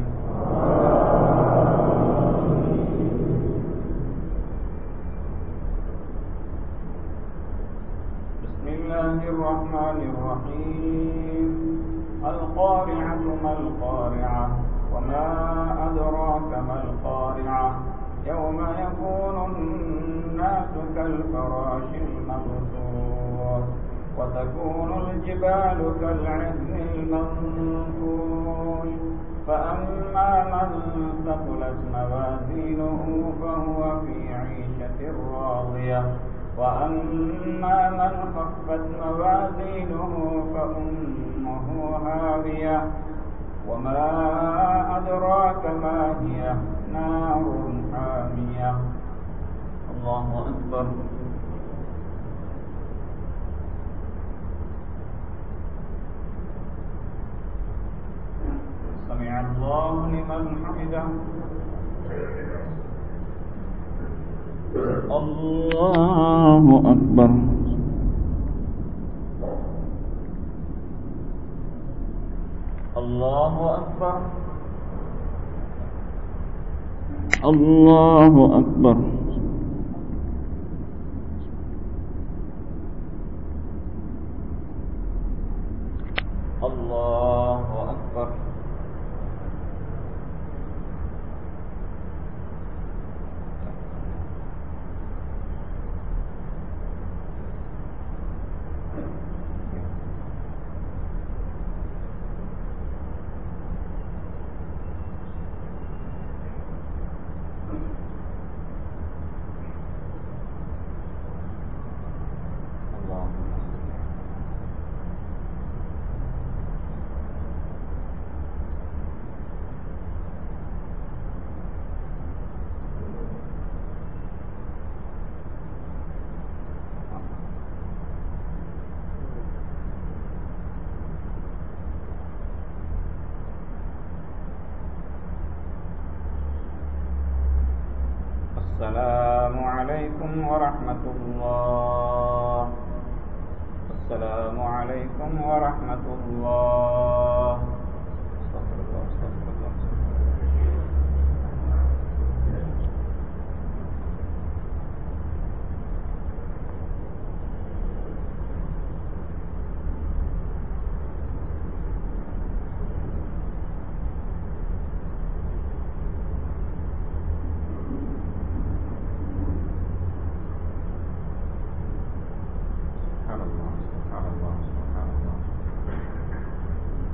بسم الله الرحمن الرحيم القارعة ما القارعة وما أدراك ما القارعة يوم يكون الناس كالفراش المبثوث وتكون الجبال كالعهن المنفوش فأما من ثقلت موازينه فهو في عيشة راضية وأما من خفت موازينه فأمه هاوية وما أدراك ما هي نار حامية الله أكبر سمع الله لمن حمده الله أكبر الله أكبر الله أكبر الله أكبر الله السلام عليكم ورحمة الله السلام عليكم ورحمة الله استغفر الله استغفر الله سبحان الله سبحان الله سبحان الله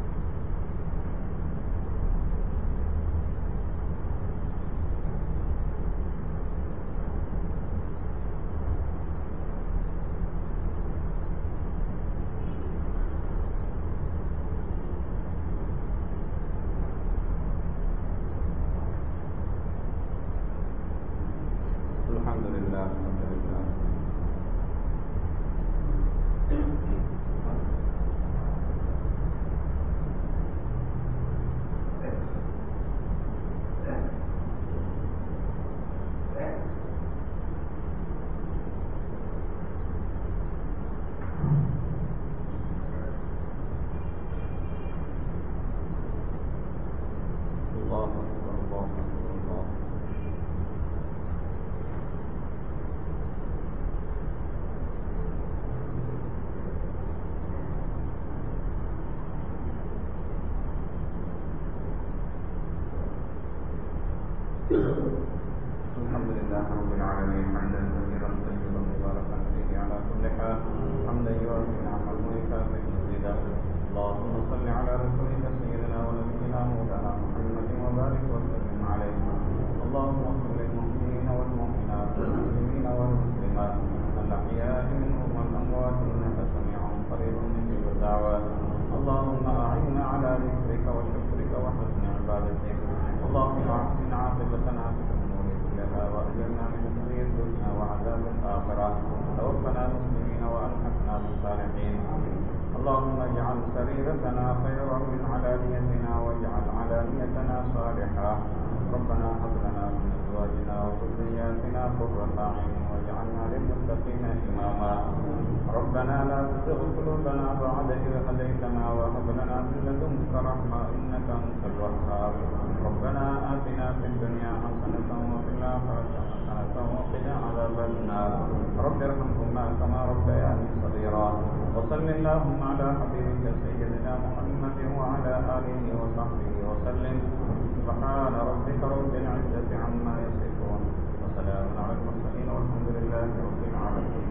الحمد لله رب العالمين حمدا كثيرا طيبا مباركا فيه على كل حال حمدا يوافي نعمه ويكافئ مزيدا اللهم صل على رسولك سيدنا ونبينا مولانا محمد وبارك وسلم عليه اللهم اغفر للمؤمنين والمؤمنات والمسلمين والمسلمات الاحياء منهم والاموات انك سميع قريب مجيب الدعوات اللهم اعنا على ذكرك وشكرك وحسن عبادتك اللهم احسن عاقبتنا في الامور كلها واجرنا من خزي الدنيا وعذاب الاخره توفنا مسلمين والحقنا بالصالحين اللهم اجعل سريرتنا خيرا من علانيتنا واجعل علانيتنا صالحا ربنا هب لنا من ازواجنا وذرياتنا قرة اعين واجعلنا للمتقين اماما ربنا لا تزغ قلوبنا بعد إذ هديتنا وهب لنا من لدنك رحمة إنك أنت الوهاب ربنا آتنا في الدنيا حسنة وفي الآخرة حسنة وقنا عذاب النار رب ارحمهما كما ربياني صغيرا وصل اللهم على حبيبك سيدنا محمد وعلى آله وصحبه وسلم سبحان ربك رب العزة عما يصفون وسلام على المرسلين والحمد لله رب العالمين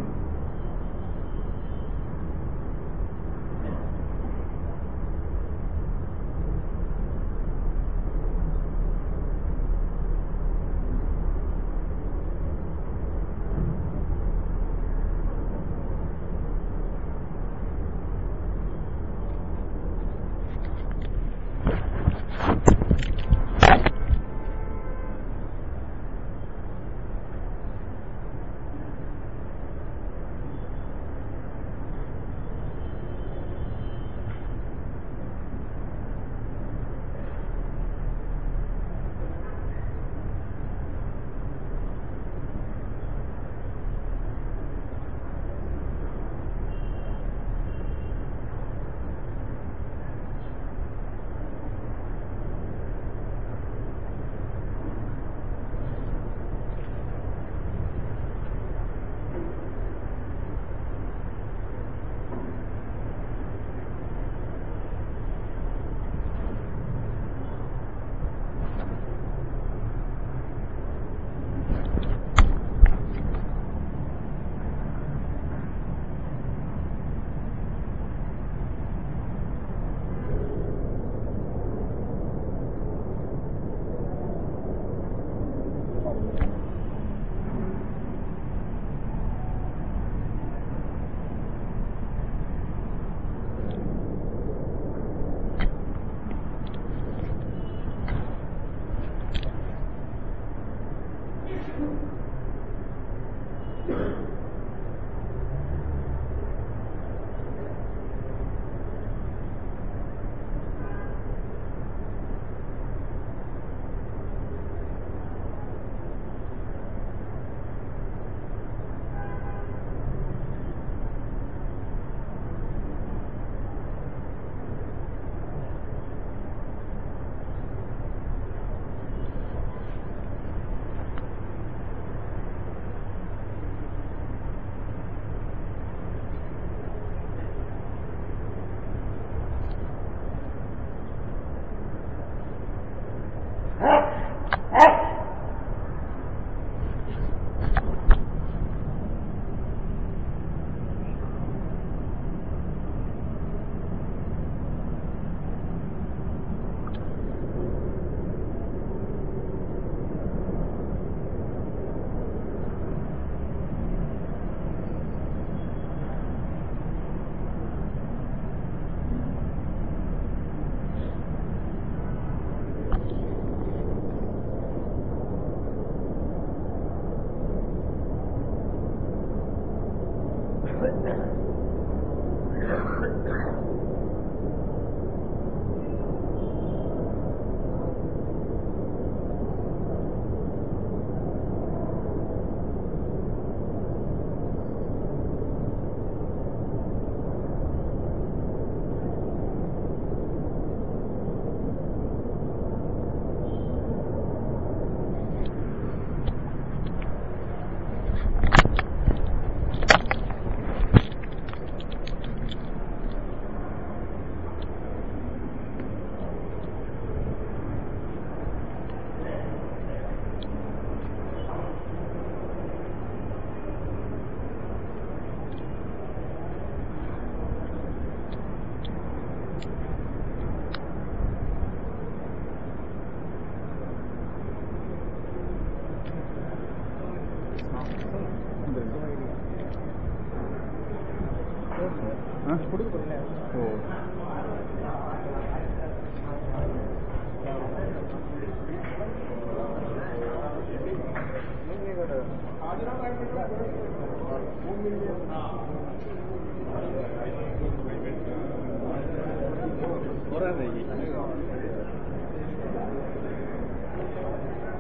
போறாரு